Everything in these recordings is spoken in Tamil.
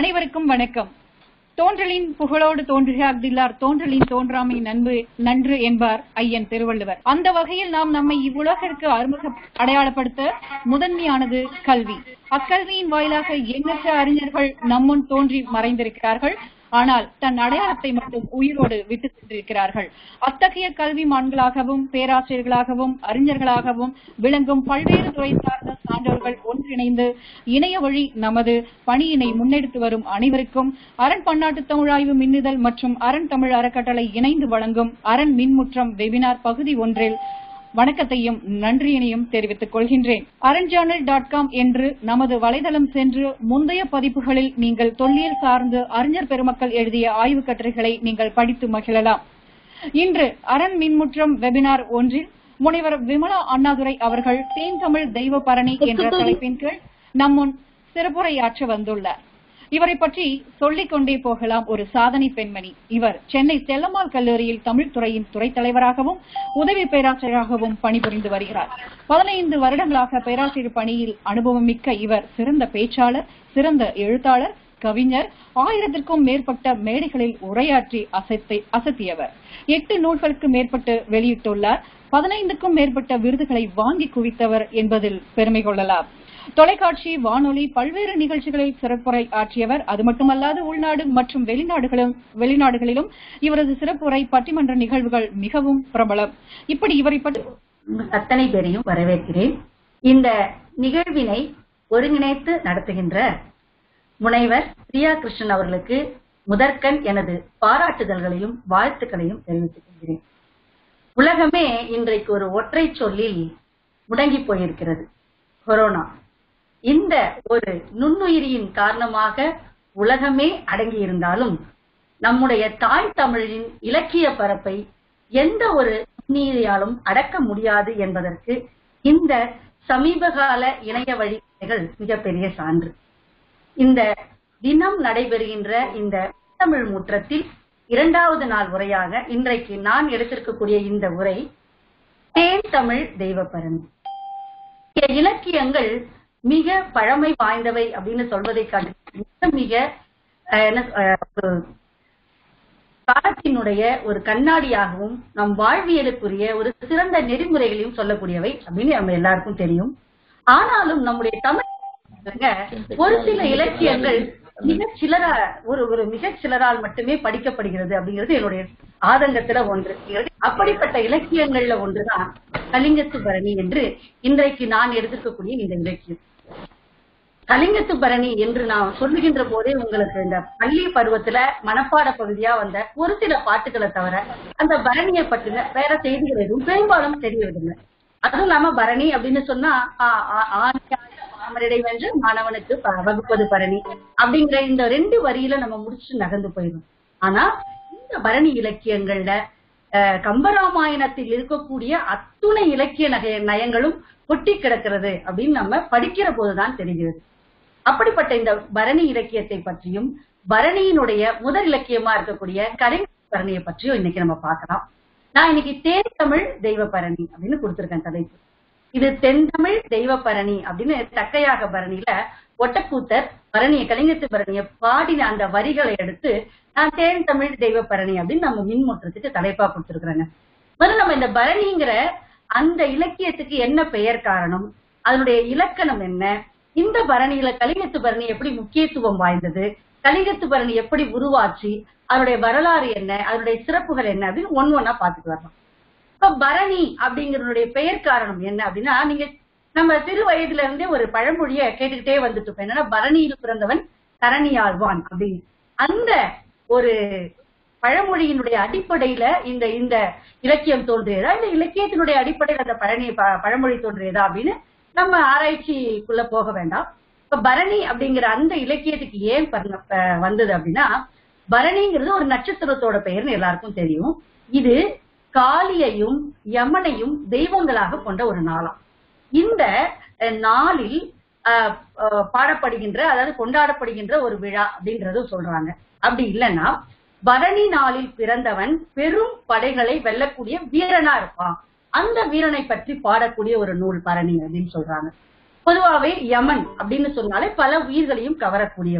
அனைவருக்கும் வணக்கம் தோன்றலின் புகழோடு தோன்றுக அஃதில்லார் தோன்றலின் தோன்றாமை நன்பு நன்று என்பார் ஐயன் திருவள்ளுவர் அந்த வகையில் நாம் நம்மை இவ்வுலகிற்கு அறிமுக அடையாளப்படுத்த முதன்மையானது கல்வி அக்கல்வியின் வாயிலாக எண்ணற்ற அறிஞர்கள் நம்முன் தோன்றி மறைந்திருக்கிறார்கள் ஆனால் தன் அடையாளத்தை மட்டும் உயிரோடு விட்டுச் சென்றிருக்கிறார்கள் அத்தகைய கல்விமான்களாகவும் பேராசிரியர்களாகவும் அறிஞர்களாகவும் விளங்கும் பல்வேறு துறை சார்ந்த சான்றோர்கள் ஒன்றிணைந்து இணைய வழி நமது பணியினை முன்னெடுத்து வரும் அனைவருக்கும் அரண் பன்னாட்டு தமிழாய்வு மின்னிதழ் மற்றும் அரண் தமிழ் அறக்கட்டளை இணைந்து வழங்கும் அரண் மின்முற்றம் வெபினார் பகுதி ஒன்றில் வணக்கத்தையும் நன்றியினையும் தெரிவித்துக் கொள்கின்றேன் அரண்ஜேர்னல் டாட் காம் என்று நமது வலைதளம் சென்று முந்தைய பதிப்புகளில் நீங்கள் தொல்லியல் சார்ந்து அறிஞர் பெருமக்கள் எழுதிய ஆய்வுக் கட்டுரைகளை நீங்கள் படித்து மகிழலாம் இன்று அரண் மின்முற்றம் வெபினார் ஒன்றில் முனைவர் விமலா அண்ணாதுரை அவர்கள் தேன்தமிழ் தெய்வ பரணி என்ற தலைப்பின் கீழ் நம்முன் சிறப்புரையாற்ற வந்துள்ளார் இவரை பற்றி சொல்லிக் கொண்டே போகலாம் ஒரு சாதனை பெண்மணி இவர் சென்னை செல்லம்மாள் கல்லூரியில் தமிழ் துறையின் துறை தலைவராகவும் உதவி பேராசிரியராகவும் பணிபுரிந்து வருகிறார் பதினைந்து வருடங்களாக பேராசிரியர் பணியில் அனுபவம் மிக்க இவர் சிறந்த பேச்சாளர் சிறந்த எழுத்தாளர் கவிஞர் ஆயிரத்திற்கும் மேற்பட்ட மேடைகளில் உரையாற்றி அசைத்தை அசத்தியவர் எட்டு நூல்களுக்கு மேற்பட்டு வெளியிட்டுள்ளார் பதினைந்துக்கும் மேற்பட்ட விருதுகளை வாங்கி குவித்தவர் என்பதில் பெருமை கொள்ளலாம் தொலைக்காட்சி வானொலி பல்வேறு நிகழ்ச்சிகளில் சிறப்புரை ஆற்றியவர் அது மட்டுமல்லாது உள்நாடு மற்றும் வெளிநாடுகளும் வெளிநாடுகளிலும் இவரது சிறப்புரை பட்டிமன்ற நிகழ்வுகள் மிகவும் பிரபலம் இப்படி இவரை பற்றி அத்தனை பேரையும் வரவேற்கிறேன் இந்த நிகழ்வினை ஒருங்கிணைத்து நடத்துகின்ற முனைவர் பிரியா கிருஷ்ணன் அவர்களுக்கு முதற்கண் எனது பாராட்டுதல்களையும் வாழ்த்துக்களையும் தெரிவித்துக் கொள்கிறேன் உலகமே இன்றைக்கு ஒரு ஒற்றை சொல்லில் முடங்கி போயிருக்கிறது கொரோனா இந்த ஒரு நுண்ணுயிரியின் காரணமாக உலகமே அடங்கி இருந்தாலும் நம்முடைய தாய் தமிழின் இலக்கிய பரப்பை எந்த ஒரு நுண்ணுயிரியாலும் அடக்க முடியாது என்பதற்கு இந்த சமீபகால இணைய வழிமுறைகள் மிகப்பெரிய சான்று இந்த தினம் நடைபெறுகின்ற இந்த தமிழ் முற்றத்தில் இரண்டாவது நாள் உரையாக இன்றைக்கு நான் எடுத்திருக்கக்கூடிய இந்த உரை தேன் தமிழ் தெய்வப்பரணி இலக்கியங்கள் மிக பழமை வாய்ந்தவை அப்படின்னு சொல்வதை காட்டி மிக மிக என்ன காலத்தினுடைய ஒரு கண்ணாடியாகவும் நம் வாழ்வியலுக்குரிய ஒரு சிறந்த நெறிமுறைகளையும் சொல்லக்கூடியவை அப்படின்னு நம்ம எல்லாருக்கும் தெரியும் ஆனாலும் நம்முடைய தமிழ் ஒரு சில இலக்கியங்கள் மிக சிலரா ஒரு ஒரு மிக சிலரால் மட்டுமே படிக்கப்படுகிறது அப்படிங்கிறது என்னுடைய ஆதங்கத்துல ஒன்று அப்படிப்பட்ட இலக்கியங்கள்ல ஒன்றுதான் கலிங்கத்து பரணி என்று இன்றைக்கு நான் எடுத்துக்கக்கூடிய இந்த இலக்கியம் கலிங்கத்து பரணி என்று நான் சொல்லுகின்ற போதே உங்களுக்கு இந்த பள்ளி பருவத்துல மனப்பாட பகுதியா வந்த ஒரு சில பாட்டுகளை தவிர அந்த பரணியை பற்றின வேற செய்திகள் எதுவும் பெரும்பாலும் தெரியவில்லை அதுவும் இல்லாம பரணி அப்படின்னு சொன்னா மாமரிடை வென்று மாணவனுக்கு வகுப்பது பரணி அப்படிங்கிற இந்த ரெண்டு வரியில நம்ம முடிச்சு நகர்ந்து போயிடும் ஆனா இந்த பரணி இலக்கியங்கள்ல கம்பராமாயணத்தில் இருக்கக்கூடிய அத்துணை இலக்கிய நகை நயங்களும் கொட்டி கிடக்கிறது அப்படின்னு நம்ம படிக்கிற போதுதான் தெரிகிறது அப்படிப்பட்ட இந்த பரணி இலக்கியத்தை பற்றியும் பரணியினுடைய முதல் இலக்கியமா இருக்கக்கூடிய கலைஞர் பரணியை பற்றியும் இன்னைக்கு நம்ம பார்க்கலாம் நான் இன்னைக்கு தேன் தமிழ் தெய்வ பரணி அப்படின்னு கொடுத்திருக்கேன் தலைப்பு இது தென்தமிழ் தெய்வ பரணி அப்படின்னு தக்கையாக பரணியில ஒட்டக்கூத்தர் பரணிய கலிங்கத்து பரணிய பாடின அந்த வரிகளை எடுத்து நான் தேன் தமிழ் தெய்வ பரணி அப்படின்னு நம்ம மின்முற்றத்துக்கு தலைப்பா கொடுத்துருக்குறாங்க முதல்ல நம்ம இந்த பரணிங்கிற அந்த இலக்கியத்துக்கு என்ன பெயர் காரணம் அதனுடைய இலக்கணம் என்ன இந்த பரணியில கலிங்கத்து பரணி எப்படி முக்கியத்துவம் வாய்ந்தது கலிங்கத்து பரணி எப்படி உருவாச்சு அதனுடைய வரலாறு என்ன அதனுடைய சிறப்புகள் என்ன அப்படின்னு ஒன்னு ஒன்னா பாத்துட்டு வரலாம் இப்ப பரணி அப்படிங்கறதுடைய பெயர் காரணம் என்ன அப்படின்னா நீங்க நம்ம சிறு வயதுல இருந்தே ஒரு பழமொழிய கேட்டுக்கிட்டே வந்துட்டு இருப்போம் என்னன்னா பரணியில் பிறந்தவன் தரணியாழ்வான் அப்படின்னு அந்த ஒரு பழமொழியினுடைய அடிப்படையில இந்த இந்த இலக்கியம் தோன்றியதா இந்த இலக்கியத்தினுடைய அடிப்படையில் அந்த பழனி பழமொழி தோன்றியதா அப்படின்னு நம்ம ஆராய்ச்சிக்குள்ள போக வேண்டாம் இப்ப பரணி அப்படிங்கிற அந்த இலக்கியத்துக்கு ஏன் வந்தது அப்படின்னா பரணிங்கிறது ஒரு நட்சத்திரத்தோட பெயர்னு எல்லாருக்கும் தெரியும் இது காளியையும் யமனையும் தெய்வங்களாக கொண்ட ஒரு நாளாம் இந்த நாளில் பாடப்படுகின்ற அதாவது கொண்டாடப்படுகின்ற ஒரு விழா அப்படின்றது சொல்றாங்க அப்படி இல்லைன்னா பரணி நாளில் பிறந்தவன் பெரும் படைகளை வெல்லக்கூடிய வீரனா இருப்பான் அந்த வீரனை பற்றி பாடக்கூடிய ஒரு நூல் பரணி அப்படின்னு சொல்றாங்க பொதுவாவே யமன் அப்படின்னு சொன்னாலே பல உயிர்களையும் கவரக்கூடியவன்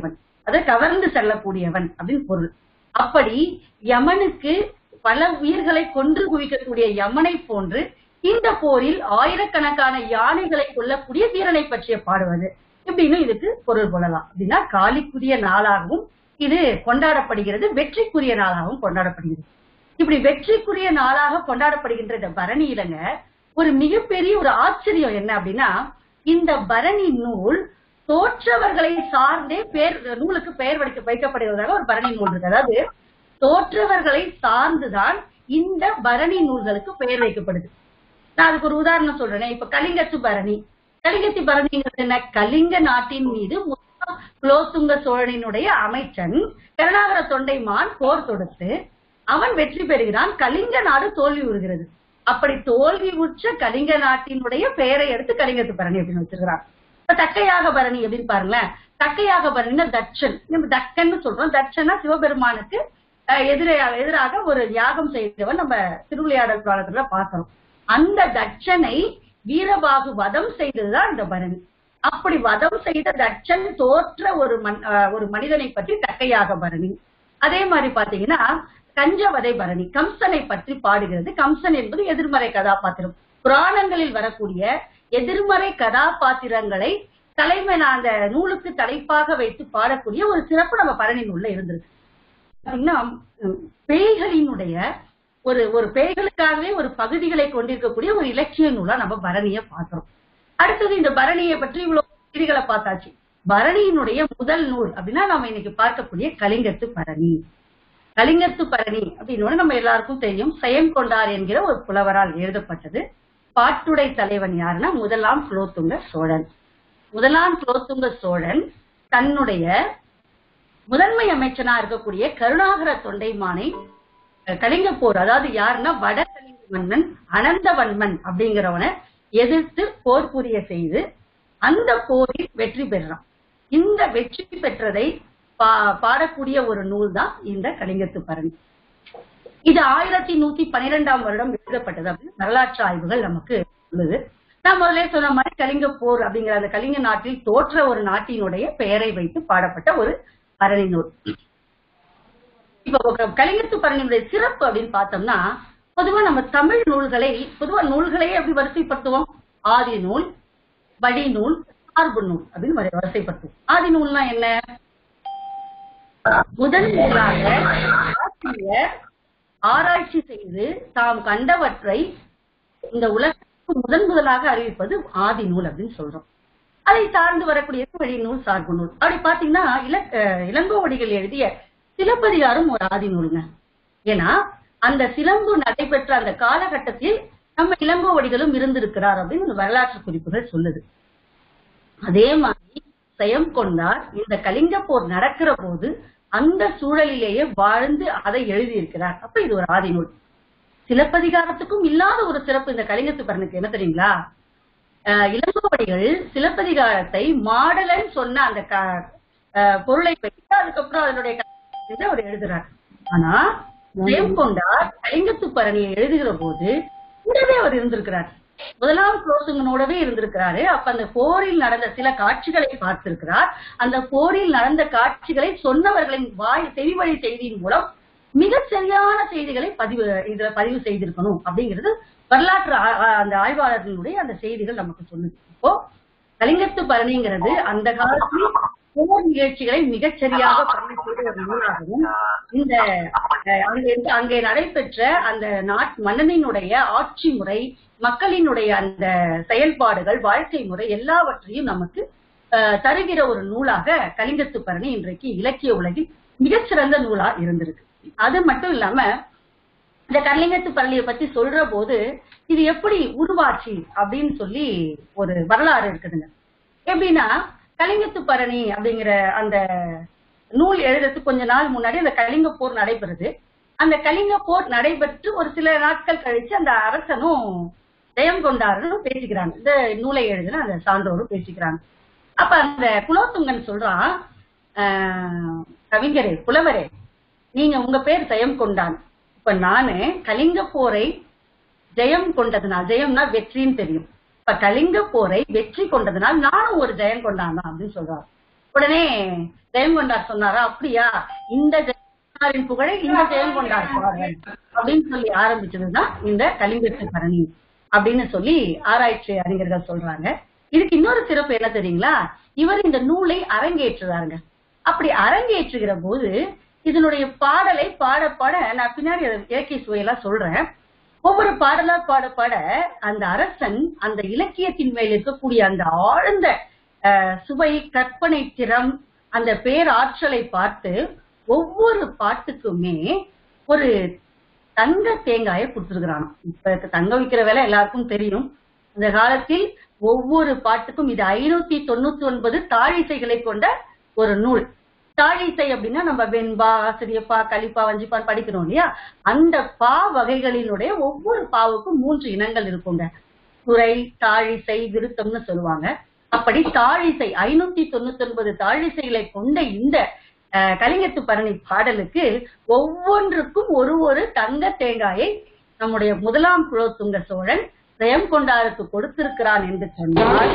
அதை கவர்ந்து செல்லக்கூடியவன் அப்படின்னு பொருள் அப்படி யமனுக்கு பல உயிர்களை கொன்று குவிக்கக்கூடிய யமனை போன்று இந்த போரில் ஆயிரக்கணக்கான யானைகளை கொல்லக்கூடிய வீரனை பற்றிய பாடுவது இப்படின்னு இதுக்கு பொருள் கொள்ளலாம் அப்படின்னா காலிக்குரிய நாளாகவும் இது கொண்டாடப்படுகிறது வெற்றிக்குரிய நாளாகவும் கொண்டாடப்படுகிறது இப்படி வெற்றிக்குரிய நாளாக கொண்டாடப்படுகின்ற இந்த பரணியிலங்க ஒரு மிகப்பெரிய ஒரு ஆச்சரியம் என்ன அப்படின்னா இந்த பரணி நூல் தோற்றவர்களை சார்ந்தே பேர் நூலுக்கு பெயர் வைக்க வைக்கப்படுவதாக ஒரு பரணி நூல் இருக்கு அதாவது தோற்றவர்களை சார்ந்துதான் இந்த பரணி நூல்களுக்கு பெயர் வைக்கப்படுது நான் அதுக்கு ஒரு உதாரணம் சொல்றேன் இப்ப கலிங்கத்து பரணி கலிங்கத்து பரணிங்கிறது என்ன கலிங்க நாட்டின் மீது முதலாம் குலோத்துங்க சோழனினுடைய அமைச்சன் கருணாகர தொண்டைமான் போர் தொடுத்து அவன் வெற்றி பெறுகிறான் கலிங்க நாடு தோல்வி உறுகிறது அப்படி தோல்வி உற்ற கலிங்க நாட்டினுடைய பெயரை எடுத்து கலிங்கத்து பரணி அப்படின்னு வச்சிருக்கிறான் இப்ப தக்கையாக பரணி அப்படின்னு பாருங்களேன் தக்கையாக பரணின்னா தட்சன் நம்ம தக்கன்னு சொல்றோம் தட்சன்னா சிவபெருமானுக்கு அஹ், எதிரே- எதிராக ஒரு யாகம் செய்தவன் நம்ம திருவிளையாடல் காலத்துல பார்த்தோம் அந்த தட்சனை வீரபாகு வதம் செய்ததுதான் இந்த பரணி அப்படி வதம் செய்த தட்சன் தோற்ற ஒரு மன் அஹ், ஒரு மனிதனை பற்றி தக்கையாக பரணி அதே மாதிரி பாத்தீங்கன்னா கஞ்சவதை பரணி கம்சனை பற்றி பாடுகிறது கம்சன் என்பது எதிர்மறை கதாபாத்திரம் புராணங்களில் வரக்கூடிய எதிர்மறை கதாபாத்திரங்களை தலைமை அந்த நூலுக்கு தலைப்பாக வைத்து பாடக்கூடிய ஒரு சிறப்பு நம்ம பரணி நூல்ல இருந்திருக்கு பாத்தீங்கன்னா உம், பேய்களினுடைய ஒரு ஒரு பேய்களுக்காகவே ஒரு பகுதிகளை கொண்டிருக்கக்கூடிய ஒரு இலக்கிய நூலா நம்ம பரணிய பார்க்கிறோம் அடுத்தது இந்த பரணியை பற்றி இவ்வளவு செய்திகளை பார்த்தாச்சு பரணியினுடைய முதல் நூல் அப்படின்னா நம்ம இன்னைக்கு பார்க்கக்கூடிய கலிங்கத்து பரணி கலிங்கத்து பரணி அப்படின்னு நம்ம எல்லாருக்கும் தெரியும் செயம் கொண்டார் என்கிற ஒரு புலவரால் எழுதப்பட்டது பாட்டுடை தலைவன் யாருன்னா முதலாம் குலோத்துங்க சோழன் முதலாம் குலோத்துங்க சோழன் தன்னுடைய முதன்மை அமைச்சனா இருக்கக்கூடிய கருணாகர தொண்டைமானை அஹ், கலிங்க போர் அதாவது யாருன்னா வட கலிங்க மன்னன் அனந்தவன்மன் அப்படிங்கிறவனை எதிர்த்து போர் புரிய செய்து அந்த போரில் வெற்றி பெறுறான் இந்த வெற்றி பெற்றதை பா- பாடக்கூடிய ஒரு நூல் தான் இந்த கலிங்கத்து பரணி இது ஆயிரத்தி நூத்தி பன்னிரெண்டாம் வருடம் எழுதப்பட்டது அப்படின்னு வரலாற்று ஆய்வுகள் நமக்கு சொல்லுது நான் முதல்ல சொன்ன மாதிரி கலிங்க போர் அப்படிங்கிற அந்த கலிங்க நாட்டில் தோற்ற ஒரு நாட்டினுடைய பெயரை வைத்து பாடப்பட்ட ஒரு பரணி நூல் இப்ப ஒரு கலிங்கத்து பரணியுடைய சிறப்பு அப்படின்னு பார்த்தோம்னா பொதுவா நம்ம தமிழ் நூல்களை பொதுவா நூல்களையே எப்படி வரிசைப்படுத்துவோம் ஆதி நூல் வழி நூல் சார்பு நூல் அப்படின்னு வரி- வரிசைப்படுத்துவோம் ஆதி நூல்னா என்ன முதல் நூலாக ஆசிரியர் ஆராய்ச்சி செய்து தாம் கண்டவற்றை இந்த உலகத்துக்கு முதன் முதலாக அறிவிப்பது ஆதி நூல் அப்படின்னு சொல்றோம் அதை சார்ந்து வரக்கூடியது வழி நூல் சார்பு நூல் அப்படி பாத்தீங்கன்னா இல அஹ் இளங்கோவடிகள் எழுதிய சிலப்பதிகாரம் ஒரு ஆதி நூலுங்க ஏன்னா அந்த சிலம்பு நடைபெற்ற அந்த காலகட்டத்தில் நம்ம இளங்கோவடிகளும் இருந்திருக்கிறார் அப்படின்னு ஒரு வரலாற்று குறிப்புகள் சொல்லுது அதே மாதிரி செயம் கொண்டார் இந்த கலிங்க போர் நடக்கிற போது அந்த சூழலிலேயே வாழ்ந்து அதை எழுதியிருக்கிறார் அப்ப இது ஒரு ஆதி நூல் சிலப்பதிகாரத்துக்கும் இல்லாத ஒரு சிறப்பு இந்த கலிங்கத்து பரனுக்கு என்ன தெரியுங்களா அஹ் இளங்கோவடிகள் சிலப்பதிகாரத்தை மாடலன் சொன்ன அந்த க- அஹ் பொருளை வைத்து அதுக்கப்புறம் அதனுடைய கதை அவர் எழுதுறார் ஆனா ஜெயம் கொண்டார் கலிங்கத்து பரணியை எழுதுகிற போது கூடவே அவர் இருந்திருக்கிறார் முதலாம் குலோத்துங்கனோடவே இருந்திருக்கிறாரு அப்ப அந்த போரில் நடந்த சில காட்சிகளை பார்த்திருக்கிறார் அந்த போரில் நடந்த காட்சிகளை சொன்னவர்களின் வாய் செவிவழி செய்தியின் மூலம் மிக சரியான செய்திகளை பதிவு இதுல பதிவு செய்திருக்கணும் அப்படிங்கிறது வரலாற்று ஆ- ஆ- அந்த ஆய்வாளர்களுடைய அந்த செய்திகள் நமக்கு சொல்லுது இப்போ கலிங்கத்து பரணிங்கிறது அந்த காலத்தில் போர் நிகழ்ச்சிகளை மிகச் சரியாக பதிவு செய்த ஒரு நூலாகவும் இந்த அஹ், அங்கே இருந்து- அங்கே நடைபெற்ற அந்த நாட் மன்னனினுடைய ஆட்சி முறை மக்களினுடைய அந்த செயல்பாடுகள் வாழ்க்கை முறை எல்லாவற்றையும் நமக்கு அஹ், தருகிற ஒரு நூலாக கலிங்கத்து பரணி இன்றைக்கு இலக்கிய உலகில் மிகச்சிறந்த நூலா இருந்திருக்கு அது மட்டும் இல்லாம இந்த கலிங்கத்து பரணியை பத்தி சொல்ற போது இது எப்படி உருவாச்சு அப்படின்னு சொல்லி ஒரு வரலாறு இருக்குதுங்க எப்படின்னா கலிங்கத்து பரணி அப்படிங்கிற அந்த நூல் எழுதுறதுக்கு கொஞ்ச நாள் முன்னாடி அந்த கலிங்க போர் நடைபெறுது அந்த கலிங்க போர் நடைபெற்று ஒரு சில நாட்கள் கழிச்சு அந்த அரசனும் ஜெயம் கொண்டாருன்னு பேசிக்கிறாங்க இந்த நூலை எழுதின அந்த சான்றோரும் பேசிக்கிறாங்க அப்ப அந்த குலோத்துங்கன் சொல்றான் ஆஹ், கவிஞரே புலவரே நீங்க உங்க பேர் ஜெயம் கொண்டான் இப்ப நானு கலிங்க போரை ஜெயம் கொண்டதுனால் ஜெயம்னா வெற்றின்னு தெரியும் இப்ப கலிங்க போரை வெற்றி கொண்டதுனால் நானும் ஒரு ஜெயம் கொண்டான் தான் அப்படின்னு சொல்றாரு உடனே ஜெயங்கொண்டார் சொன்னாரா அப்படியா இந்த ஜெயங்கொண்டாரின் புகழை இந்த ஜெயங்கொண்டார் பாடுறேன் அப்படின்னு சொல்லி ஆரம்பிச்சதுதான் இந்த கலிங்கத்து பரணி அப்படின்னு சொல்லி ஆராய்ச்சி அறிஞர்கள் சொல்றாங்க இதுக்கு இன்னொரு சிறப்பு என்ன தெரியுங்களா இவர் இந்த நூலை அரங்கேற்றுறாருங்க அப்படி அரங்கேற்றுகிற போது இதனுடைய பாடலை பாட பாட நான் பின்னாடி அதை இலக்கிய சுவையெல்லாம் சொல்றேன் ஒவ்வொரு பாடலா பாட பாட அந்த அரசன் அந்த இலக்கியத்தின் மேல் இருக்கக்கூடிய அந்த ஆழ்ந்த அஹ், சுவை கற்பனை திறம் அந்த பேராற்றலை பார்த்து ஒவ்வொரு பாட்டுக்குமே ஒரு தங்க தேங்காயை கொடுத்துருக்கிறான் இப்ப தங்க விக்கிற வேலை எல்லாருக்கும் தெரியும் இந்த காலத்தில் ஒவ்வொரு பாட்டுக்கும் இது ஐநூத்தி தொண்ணூத்தி ஒன்பது தாழிசைகளை கொண்ட ஒரு நூல் தாழிசை அப்படின்னா நம்ம வெண்பா ஆசிரியப்பா கலிப்பா வஞ்சிப்பான் படிக்கிறோம் இல்லையா அந்த பா வகைகளினுடைய ஒவ்வொரு பாவுக்கும் மூன்று இனங்கள் இருக்குங்க துறை தாழிசை விருத்தம்னு சொல்லுவாங்க அப்படி தாழிசை ஐநூத்தி தொண்ணூத்தி ஒன்பது தாழிசைகளை கொண்ட இந்த அஹ், கலிங்கத்து பரணி பாடலுக்கு ஒவ்வொன்றுக்கும் ஒரு ஒரு தங்க தேங்காயை நம்முடைய முதலாம் குலோத்துங்க சோழன் ஜெயம் கொண்டாருக்கு கொடுத்திருக்கிறான் என்று சொன்னால்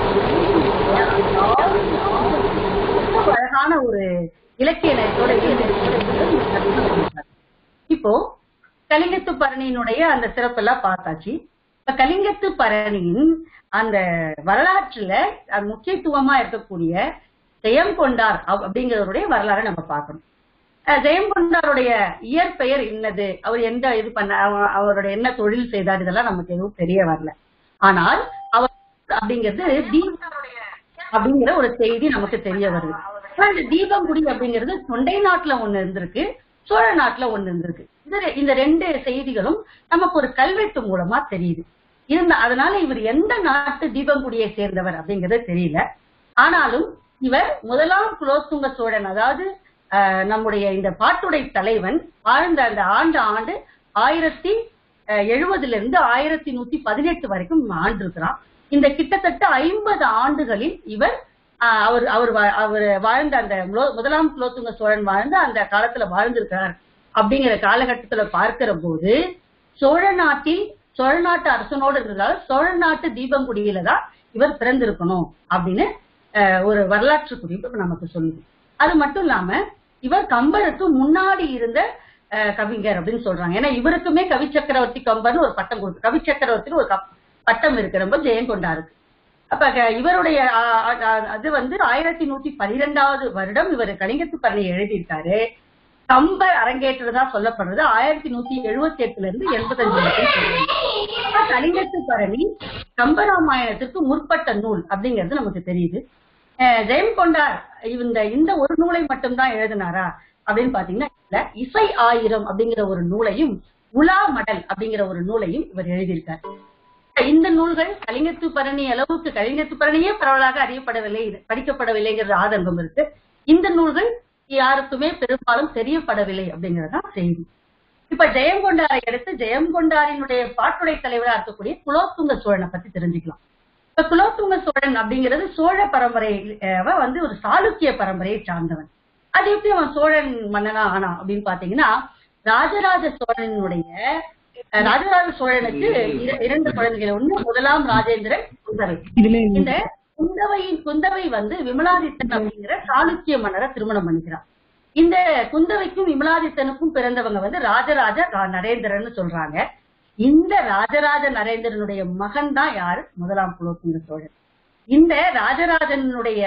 ரொம்ப அழகான ஒரு இலக்கிய நயத்தோட எழுதியிருக்கிறது. இப்போ கலிங்கத்து பரணியினுடைய அந்த சிறப்பெல்லாம் பார்த்தாச்சு இப்ப கலிங்கத்து பரணியின் அந்த வரலாற்றுல அது முக்கியத்துவமா இருக்கக்கூடிய ஜெயம் கொண்டார் அவ்- அப்படிங்கிறவருடைய வரலாறை நம்ம பார்க்கணும் அஹ் ஜெயம் கொண்டாருடைய இயற்பெயர் என்னது அவர் எந்த இது பண்ண அவ- அவருடைய என்ன தொழில் செய்தார் இதெல்லாம் நமக்கு எதுவும் தெரிய வரல ஆனால் அவர் அப்படிங்கிறது தீபனுடைய அப்படிங்கிற ஒரு செய்தி நமக்கு தெரிய வருது ஆனா இந்த தீபங்குடி அப்படிங்கிறது தொண்டை நாட்டுல ஒண்ணு இருந்திருக்கு சோழ நாட்டுல ஒண்ணு இருந்திருக்கு இந்த ரெ- இந்த ரெண்டு செய்திகளும் நமக்கு ஒரு கல்வெட்டு மூலமா தெரியுது இருந்த அதனால இவர் எந்த நாட்டு தீபங்குடியை சேர்ந்தவர் அப்படிங்கிறது தெரியல ஆனாலும் இவர் முதலாம் குலோத்துங்க சோழன் அதாவது ஆஹ், நம்முடைய இந்த பாட்டுடை தலைவன் வாழ்ந்த அந்த ஆண்டு ஆண்டு ஆயிரத்தி அஹ், எழுபதுல இருந்து ஆயிரத்தி நூத்தி பதினெட்டு வரைக்கும் ஆண்டிருக்கிறான் இந்த கிட்டத்தட்ட ஐம்பது ஆண்டுகளில் இவர் ஆஹ், அவர் அவர் வா- அவர் வாழ்ந்த அந்த முலோ- முதலாம் குலோத்துங்க சோழன் வாழ்ந்த அந்த காலத்துல வாழ்ந்திருக்கிறார் அப்படிங்கிற காலகட்டத்துல பார்க்கிற போது சோழ நாட்டில் சோழ நாட்டு அரசனோடு இருந்ததால் சோழ நாட்டு தீபங்குடியில தான் இவர் பிறந்திருக்கணும் அப்படின்னு ஆஹ், ஒரு வரலாற்று குறிப்பு நமக்கு சொல்லுது அது மட்டும் இல்லாம இவர் கம்பருக்கு முன்னாடி இருந்த ஆஹ், கவிஞர் அப்படின்னு சொல்றாங்க ஏன்னா இவருக்குமே கவி சக்கரவர்த்தி கம்பர்னு ஒரு பட்டம் கொடுத்து கவி சக்கரவர்த்தின்னு ஒரு கப்- பட்டம் இருக்கிறப்ப ஜெயங்கொண்டாருக்கு அப்ப க- இவருடைய ஆ, ஆ, ஆ, அது வந்து ஆயிரத்தி நூத்தி பனிரெண்டாவது வருடம் இவர் கலிங்கத்து பரணி எழுதியிருக்காரு கம்பர் அரங்கேற்றதா சொல்லப்படுறது ஆயிரத்தி நூத்தி எழுபத்தி எட்டுல இருந்து எண்பத்தஞ்சு வரைக்கும் சொல்றாங்க. அப்ப கலிங்கத்து பரணி கம்பராமாயணத்திற்கு முற்பட்ட நூல் அப்படிங்கிறது நமக்கு தெரியுது அஹ் ஜெயம் கொண்டார் இந்த இந்த ஒரு நூலை மட்டும்தான் எழுதினாரா அப்படின்னு பாத்தீங்கன்னா இல்ல இசை ஆயிரம் அப்படிங்கிற ஒரு நூலையும் உலா மடல் அப்படிங்கிற ஒரு நூலையும் இவர் எழுதியிருக்கார் இந்த நூல்கள் கலிங்கத்து பரணி அளவுக்கு கலிங்கத்து பரணியே பரவலாக அறியப்படவில்லை இது படிக்கப்படவில்லைங்கிற ஆதங்கம் இருக்கு இந்த நூல்கள் யாருக்குமே பெரும்பாலும் தெரியப்படவில்லை அப்படிங்கறதுதான் செய்தி இப்ப ஜெயங்கொண்டாரை அடுத்து ஜெயங்கொண்டாரினுடைய பாட்டுடை தலைவரா இருக்கக்கூடிய குலோத்துங்க சோழனை பத்தி தெரிஞ்சுக்கலாம் இப்ப குலோத்துங்க சோழன் அப்படிங்கிறது சோழ பரம்பரை அஹ், வந்து ஒரு சாளுக்கிய பரம்பரையை சார்ந்தவன் அது எப்படி அவன் சோழன் மன்னனா ஆனான் அப்படின்னு பாத்தீங்கன்னா ராஜராஜ சோழனுடைய அஹ், ராஜராஜ சோழனுக்கு இர- இரண்டு குழந்தைகள் ஒண்ணு முதலாம் ராஜேந்திரன் குந்தவை இந்த குந்தவையின் குந்தவை வந்து விமலாதித்தன் அப்படிங்கிற சாளுக்கிய மன்னரை திருமணம் பண்ணிக்கிறான் இந்த குந்தவைக்கும் விமலாதித்தனுக்கும் பிறந்தவங்க வந்து ராஜராஜ ரா- நரேந்திரன்னு சொல்றாங்க இந்த ராஜராஜ நரேந்திரனுடைய மகன் தான் யாரு முதலாம் குலோத்துங்க சோழன் இந்த ராஜராஜனுடைய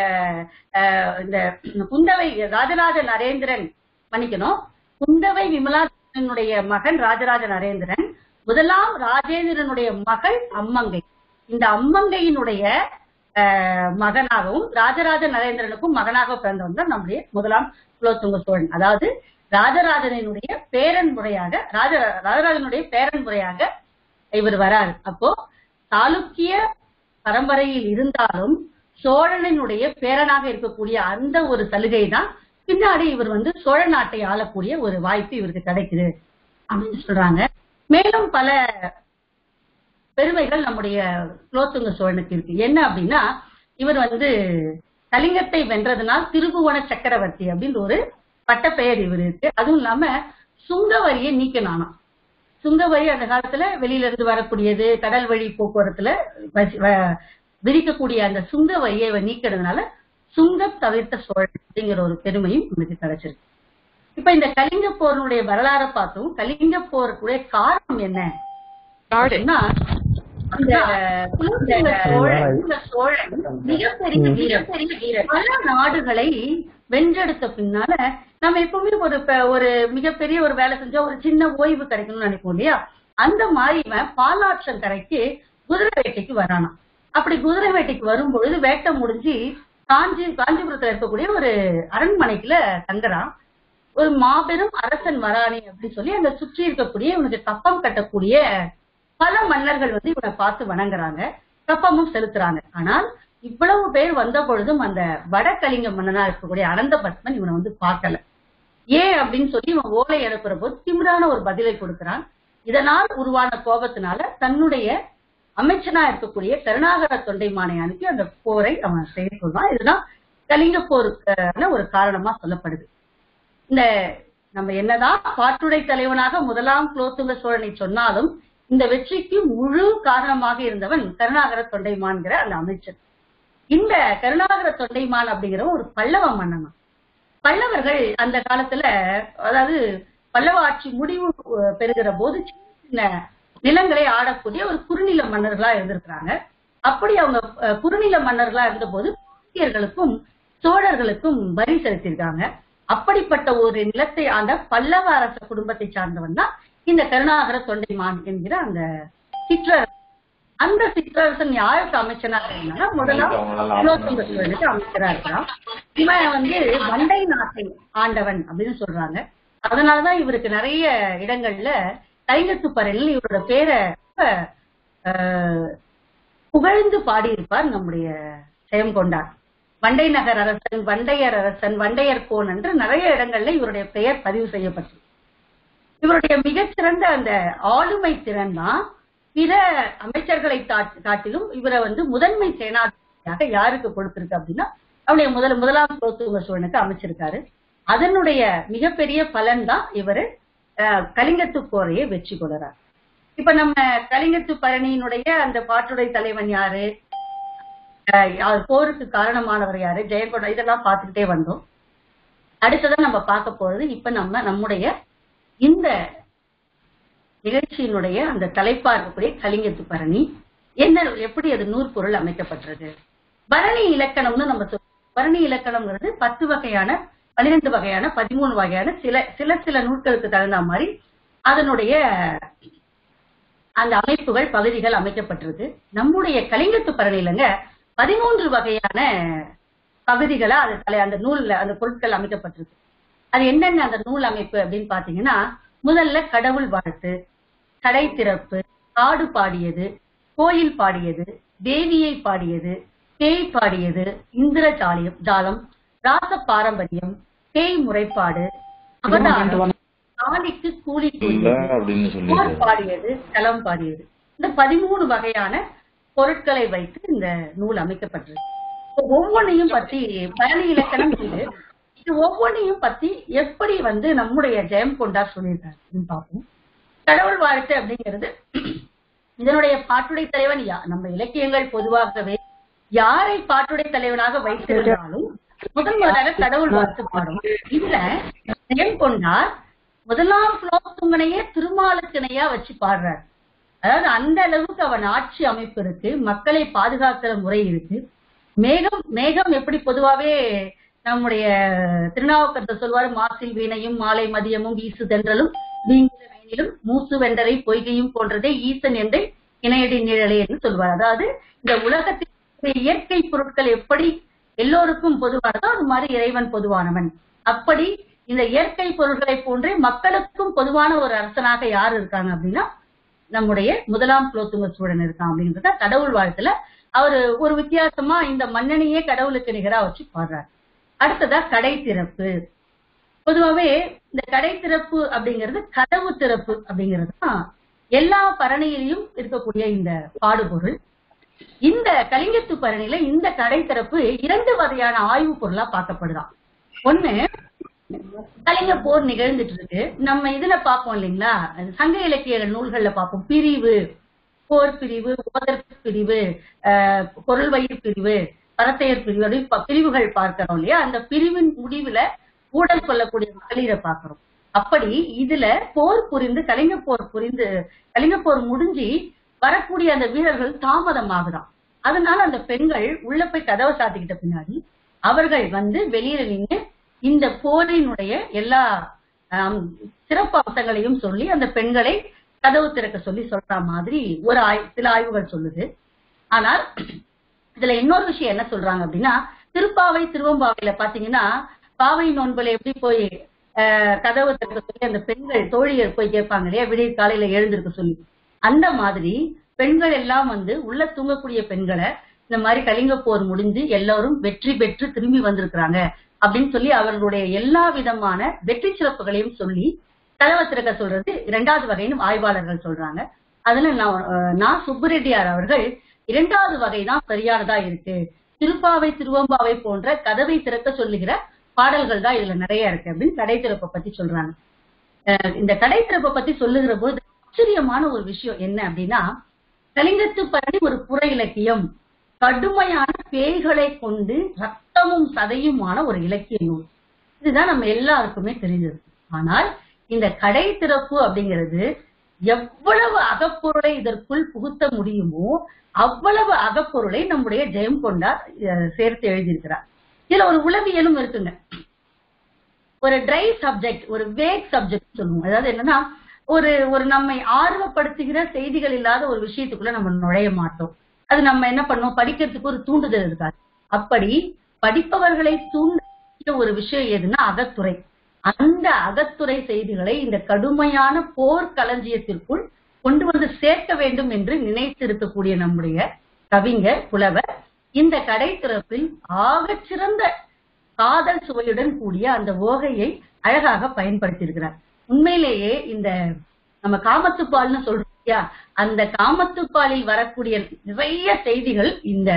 அஹ், இந்த குந்தவை ராஜராஜ நரேந்திரன் மன்னிக்கணும் குந்தவை விமலாதித்தனுடைய மகன் ராஜராஜ நரேந்திரன் முதலாம் ராஜேந்திரனுடைய மகள் அம்மங்கை இந்த அம்மங்கையினுடைய அஹ், மகனாகவும் ராஜராஜ நரேந்திரனுக்கும் மகனாக பிறந்தவன் தான் நம்முடைய முதலாம் குலோத்துங்க சோழன் அதாவது ராஜராஜனுடைய பேரன் முறையாக ராஜ ராஜராஜனுடைய பேரன் முறையாக இவர் வராரு அப்போ சாளுக்கிய பரம்பரையில் இருந்தாலும் சோழனினுடைய பேரனாக இருக்கக்கூடிய அந்த ஒரு சலுகை தான் பின்னாடி இவர் வந்து சோழ நாட்டை ஆளக்கூடிய ஒரு வாய்ப்பு இவருக்கு கிடைக்குது அப்படின்னு சொல்றாங்க மேலும் பல பெருமைகள் நம்முடைய குலோத்துங்க சோழனுக்கு இருக்கு என்ன அப்படின்னா இவர் வந்து கலிங்கத்தை வென்றதனால் திருபுவன சக்கரவர்த்தி அப்படின்னு ஒரு பட்டப்பெயர் இவர் இருக்கு அதுவும் இல்லாம சுங்கவரியை நீக்கினானாம் சுங்கவரி அந்த காலத்துல வெளியில இருந்து வரக்கூடியது கடல் வழி போக்குவரத்துல வசி- வ- விதிக்கக்கூடிய அந்த சுங்க வரியை இவர் நீக்கிறதுனால சுங்கம் தவிர்த்த சோழன் அப்படிங்கிற ஒரு பெருமையும் இவனுக்கு கிடைச்சிருக்கு இப்ப இந்த கலிங்க போரினுடைய வரலாறை பார்த்தோம் கலிங்க போருக்குடைய காரணம் என்ன அப்படின்னா அந்த குலோத்துங்க சோழன் இந்த சோழன் மிகப்பெரிய மிகப்பெரிய வீரர் பல நாடுகளை வென்றெடுத்த பின்னால நம்ம எப்பவுமே ஒரு ப- ஒரு மிகப்பெரிய ஒரு வேலை செஞ்சா ஒரு சின்ன ஓய்வு கிடைக்கணும்னு நினைப்போம் இல்லையா அந்த மாதிரி இவன் பாலாற்றங்கரைக்கு குதிரை வேட்டைக்கு வரானாம் அப்படி குதிரை வேட்டைக்கு வரும்பொழுது வேட்டை முடிஞ்சு காஞ்சி காஞ்சிபுரத்துல இருக்கக்கூடிய ஒரு அரண்மனைக்குள்ள தங்குறான் ஒரு மாபெரும் அரசன் வரானே அப்படின்னு சொல்லி அங்க சுற்றி இருக்கக்கூடிய இவனுக்கு கப்பம் கட்டக்கூடிய பல மன்னர்கள் வந்து இவனை பார்த்து வணங்குறாங்க கப்பமும் செலுத்துறாங்க ஆனால் இவ்வளவு பேர் வந்த பொழுதும் அந்த வடகலிங்க மன்னனா இருக்கக்கூடிய அனந்த பத்மன் இவனை வந்து பார்க்கல ஏன் அப்படின்னு சொல்லி இவன் ஓலை எழுப்புற போது திமிரான ஒரு பதிலை கொடுக்கிறான் இதனால் உருவான கோபத்தினால தன்னுடைய அமைச்சனா இருக்கக்கூடிய கருணாகர தொண்டைமானை அனுப்பி அந்த போரை அவன் செய்ய சொல்றான் இதுதான் கலிங்க போருக்கான ஒரு காரணமா சொல்லப்படுது இந்த நம்ம என்னதான் பாட்டுடை தலைவனாக முதலாம் குலோத்துங்க சோழனை சொன்னாலும் இந்த வெற்றிக்கு முழு காரணமாக இருந்தவன் கருணாகர தொண்டைமான்கிற அந்த அமைச்சர் இந்த கருணாகர தொண்டைமான் அப்படிங்கிற ஒரு பல்லவ மன்னன் பல்லவர்கள் அந்த காலத்துல அதாவது பல்லவ ஆட்சி முடிவு அஹ், பெறுகிற போது சின்ன சின்ன நிலங்களை ஆடக்கூடிய ஒரு குறுநில மன்னர்களா இருந்திருக்கிறாங்க அப்படி அவங்க அஹ், குறுநில மன்னர்களா இருந்தபோது பாண்டியர்களுக்கும் சோழர்களுக்கும் வரி செலுத்தியிருக்காங்க அப்படிப்பட்ட ஒரு நிலத்தை ஆண்ட பல்லவ அரச குடும்பத்தை சார்ந்தவன் தான் இந்த கருணாகர தொண்டைமான் என்கிற அந்த சிற்றரசன் அந்த சிற்றரசன் யாருக்கு அமைச்சனாக இருந்தா முதலாம் குலோத்துங்க சோழனுக்கு அமைச்சரா இருக்கிறான் இவன் வந்து வண்டை நாட்டை ஆண்டவன் அப்படின்னு சொல்றாங்க அதனாலதான் இவருக்கு நிறைய இடங்கள்ல கைங்கத்து பறையில் இவரோட பேரை ரொம்ப, ஆஹ், புகழ்ந்து பாடியிருப்பார் நம்முடைய ஜெயம் கொண்டார் வண்டை நகர் அரசன் வண்டையர் அரசன் வண்டையர் கோன் என்று நிறைய இடங்கள்ல இவருடைய பெயர் பதிவு செய்யப்பட்டது இவருடைய மிகச்சிறந்த அந்த ஆளுமை திறன் தான் பிற அமைச்சர்களை காட்- காட்டிலும் இவரை வந்து முதன்மை சேனாதிபதியாக யாருக்கு கொடுத்திருக்கு அப்படின்னா அவருடைய முதல் முதலாம் குலோத்துங்க சோழனுக்கு அமைச்சிருக்காரு அதனுடைய மிகப்பெரிய பலன் தான் இவரு அஹ், கலிங்கத்து போரையை வெற்றி கொள்றார் இப்ப நம்ம கலிங்கத்து பரணியினுடைய அந்த பாட்டுடை தலைவன் யாரு அஹ், அவர் போருக்கு காரணமானவர் யாரு ஜெயங்கொண்ட இதெல்லாம் பார்த்துக்கிட்டே வந்தோம் அடுத்ததா நம்ம பார்க்க போறது இப்ப நம்ம நம்முடைய இந்த நிகழ்ச்சியினுடைய அந்த தலைப்பா இருக்கக்கூடிய கலிங்கத்து பரணி என்ன எப்படி அது நூற்பொருள் அமைக்கப்பட்டது பரணி இலக்கணம்னு நம்ம சொல்றோம் பரணி இலக்கணம்ங்கிறது பத்து வகையான பன்னிரெண்டு வகையான பதிமூணு வகையான சில சில சில நூல்களுக்கு தகுந்த மாதிரி அதனுடைய அந்த அமைப்புகள் பகுதிகள் அமைக்கப்பட்டிருக்கு நம்முடைய கலிங்கத்து பரணியிலங்க பதிமூன்று வகையான பகுதிகளா அது தலை அந்த நூல்ல அந்த பொருட்கள் அமைக்கப்பட்டிருக்கு அது என்னென்ன அந்த நூல் அமைப்பு அப்படின்னு பாத்தீங்கன்னா முதல்ல கடவுள் வாழ்த்து கடை திறப்பு காடு பாடியது கோயில் பாடியது தேவியை பாடியது பேய் பாடியது இந்திர ஜாலியம் ஜாலம் ராச பாரம்பரியம் பேய் முறைப்பாடு அவதாரம் தாலிக்கு கூலி கூலியது அப்படின்னு சொல்லி போர் பாடியது களம் பாடியது இந்த பதிமூணு வகையான பொருட்களை வைத்து இந்த நூல் அமைக்கப்பட்டிருக்கு இப்ப ஒவ்வொன்னையும் பத்தி பரணி இலக்கணம் இது இது ஒவ்வொன்னையும் பத்தி எப்படி வந்து நம்முடைய ஜெயம் கொண்டார் சொல்லியிருக்காரு அப்படின்னு பார்ப்போம் கடவுள் வாழ்த்து அப்படிங்கிறது இதனுடைய பாட்டுடை தலைவன் யா நம்ம இலக்கியங்கள் பொதுவாகவே யாரை பாட்டுடை தலைவனாக வைத்திருந்தாலும் முதன் முதலாக கடவுள் வாழ்த்து பாடும் இதுல ஜெயம் கொண்டார் முதலாம் குலோத்துங்கனையே திருமாலுக்கு இணையா வச்சு பாடுறார் அதாவது அந்த அளவுக்கு அவன் ஆட்சி அமைப்பு இருக்கு மக்களை பாதுகாக்கிற முறை இருக்கு மேகம் மேகம் எப்படி பொதுவாவே நம்முடைய திருநாவுக்கரசர் சொல்வாரு மாசில் வீணையும் மாலை மதியமும் வீசு தென்றலும் வீங்கில வேணிலும் மூசு வெண்டரை பொய்கையும் போன்றதே ஈசன் என்றே இணையடி நிழலே என்று சொல்வார் அதாவது இந்த உலகத்தில் இருக்கக்கூடிய இயற்கை பொருட்கள் எப்படி எல்லோருக்கும் பொதுவானதோ அது மாதிரி இறைவன் பொதுவானவன் அப்படி இந்த இயற்கை பொருட்களை போன்றே மக்களுக்கும் பொதுவான ஒரு அரசனாக யார் இருக்காங்க அப்படின்னா நம்முடைய முதலாம் குலோத்துங்க சோழன் இருக்கான் அப்படின்றத கடவுள் வாழ்த்துல அவரு ஒரு வித்தியாசமா இந்த மன்னனையே கடவுளுக்கு நிகரா வச்சு பாடுறாரு அடுத்ததா கடை திறப்பு பொதுவாவே இந்த கடை திறப்பு அப்படிங்கிறது கதவு திறப்பு அப்படிங்கிறது தான் எல்லா பரணியிலையும் இருக்கக்கூடிய இந்த பாடுபொருள் இந்த கலிங்கத்து பரணியில இந்த கடை திறப்பு இரண்டு வகையான ஆய்வு பொருளா பார்க்கப்படுதாம் ஒண்ணு கலிங்க போர் நிகழ்ந்துட்டு இருக்கு நம்ம இதுல பார்ப்போம் இல்லைங்களா அது சங்க இலக்கிய நூல்கள்ல பார்ப்போம் பிரிவு போர் பிரிவு ஓதர் பிரிவு ஆஹ், பொருள் வயிறு பிரிவு பரத்தையர் பிரிவு ப- பிரிவுகள் பார்க்கிறோம் இல்லையா அந்த பிரிவின் முடிவுல ஊழல் கொள்ளக்கூடிய மகளிரை பார்க்கிறோம் அப்படி இதுல போர் புரிந்து கலிங்க போர் புரிந்து கலிங்க போர் முடிஞ்சு வரக்கூடிய அந்த வீரர்கள் தாமதமாகுதாம் அதனால அந்த பெண்கள் உள்ள போய் கதவை சாத்திக்கிட்ட பின்னாடி அவர்கள் வந்து வெளியில நின்று இந்த போரினுடைய எல்லா ஆம், சிறப்பு அம்சங்களையும் சொல்லி அந்த பெண்களை கதவு திறக்க சொல்லி சொல்ற மாதிரி ஒரு ஆய்- சில ஆய்வுகள் சொல்லுது ஆனால் இதுல இன்னொரு விஷயம் என்ன சொல்றாங்க அப்படின்னா திருப்பாவை திருவம்பாவையில பாத்தீங்கன்னா பாவை நோன்புல எப்படி போய் ஆஹ், கதவு திறக்க சொல்லி அந்த பெண்கள் தோழியர் போய் கேட்பாங்க இல்லையா விடிய காலையில எழுந்திருக்க சொல்லி அந்த மாதிரி பெண்கள் எல்லாம் வந்து உள்ள தூங்கக்கூடிய பெண்களை இந்த மாதிரி கலிங்க போர் முடிஞ்சு எல்லாரும் வெற்றி பெற்று திரும்பி வந்திருக்கிறாங்க அப்படின்னு சொல்லி அவர்களுடைய எல்லா விதமான வெற்றி சிறப்புகளையும் சொல்லி கதவை திறக்க சொல்றது இரண்டாவது வகைன்னு ஆய்வாளர்கள் சொல்றாங்க அதுல நான் அஹ், நான் சுப்புரெட்டியார் அவர்கள் இரண்டாவது வகை தான் சரியானதா இருக்கு திருப்பாவை திருவம்பாவை போன்ற கதவை திறக்க சொல்லுகிற பாடல்கள் தான் இதுல நிறைய இருக்கு அப்படின்னு கடை திறப்பை பத்தி சொல்றாங்க அஹ், இந்த கடை திறப்பை பத்தி சொல்லுகிற போது ஆச்சரியமான ஒரு விஷயம் என்ன அப்படின்னா கலிங்கத்து பரணி ஒரு புற இலக்கியம் கடுமையான பேய்களை கொண்டு ரத்தமும் சதையுமான ஒரு இலக்கிய நூல் இதுதான் நம்ம எல்லாருக்குமே தெரிஞ்சது ஆனால் இந்த கடை திறப்பு அப்படிங்கிறது எவ்வளவு அகப்பொருளை இதற்குள் புகுத்த முடியுமோ அவ்வளவு அகப்பொருளை நம்முடைய ஜெயம் கொண்டார் அஹ், சேர்த்து எழுதியிருக்கிறார் இதுல ஒரு உளவியலும் இருக்குங்க ஒரு ட்ரை சப்ஜெக்ட் ஒரு வேக் சப்ஜெக்ட் சொல்லுவோம் அதாவது என்னன்னா ஒரு ஒரு நம்மை ஆர்வப்படுத்துகிற செய்திகள் இல்லாத ஒரு விஷயத்துக்குள்ள நம்ம நுழைய மாட்டோம் அது நம்ம என்ன பண்ணோம் படிக்கிறதுக்கு ஒரு தூண்டுதல் இருக்காது அப்படி படிப்பவர்களை தூண்டுகிற ஒரு விஷயம் எதுன்னா அகத்துறை அந்த அகத்துறை செய்திகளை இந்த கடுமையான போர் களஞ்சியத்திற்குள் கொண்டு வந்து சேர்க்க வேண்டும் என்று நினைத்து இருக்கக்கூடிய நம்முடைய கவிஞர் புலவர் இந்த கடை திறப்பில் ஆகச் சிறந்த காதல் சுவையுடன் கூடிய அந்த ஓகையை அழகாக பயன்படுத்தியிருக்கிறார் உண்மையிலேயே இந்த நம்ம காமத்துப்பால்னு சொல்றோம் இல்லையா அந்த காமத்துப்பாலில் வரக்கூடிய நிறைய செய்திகள் இந்த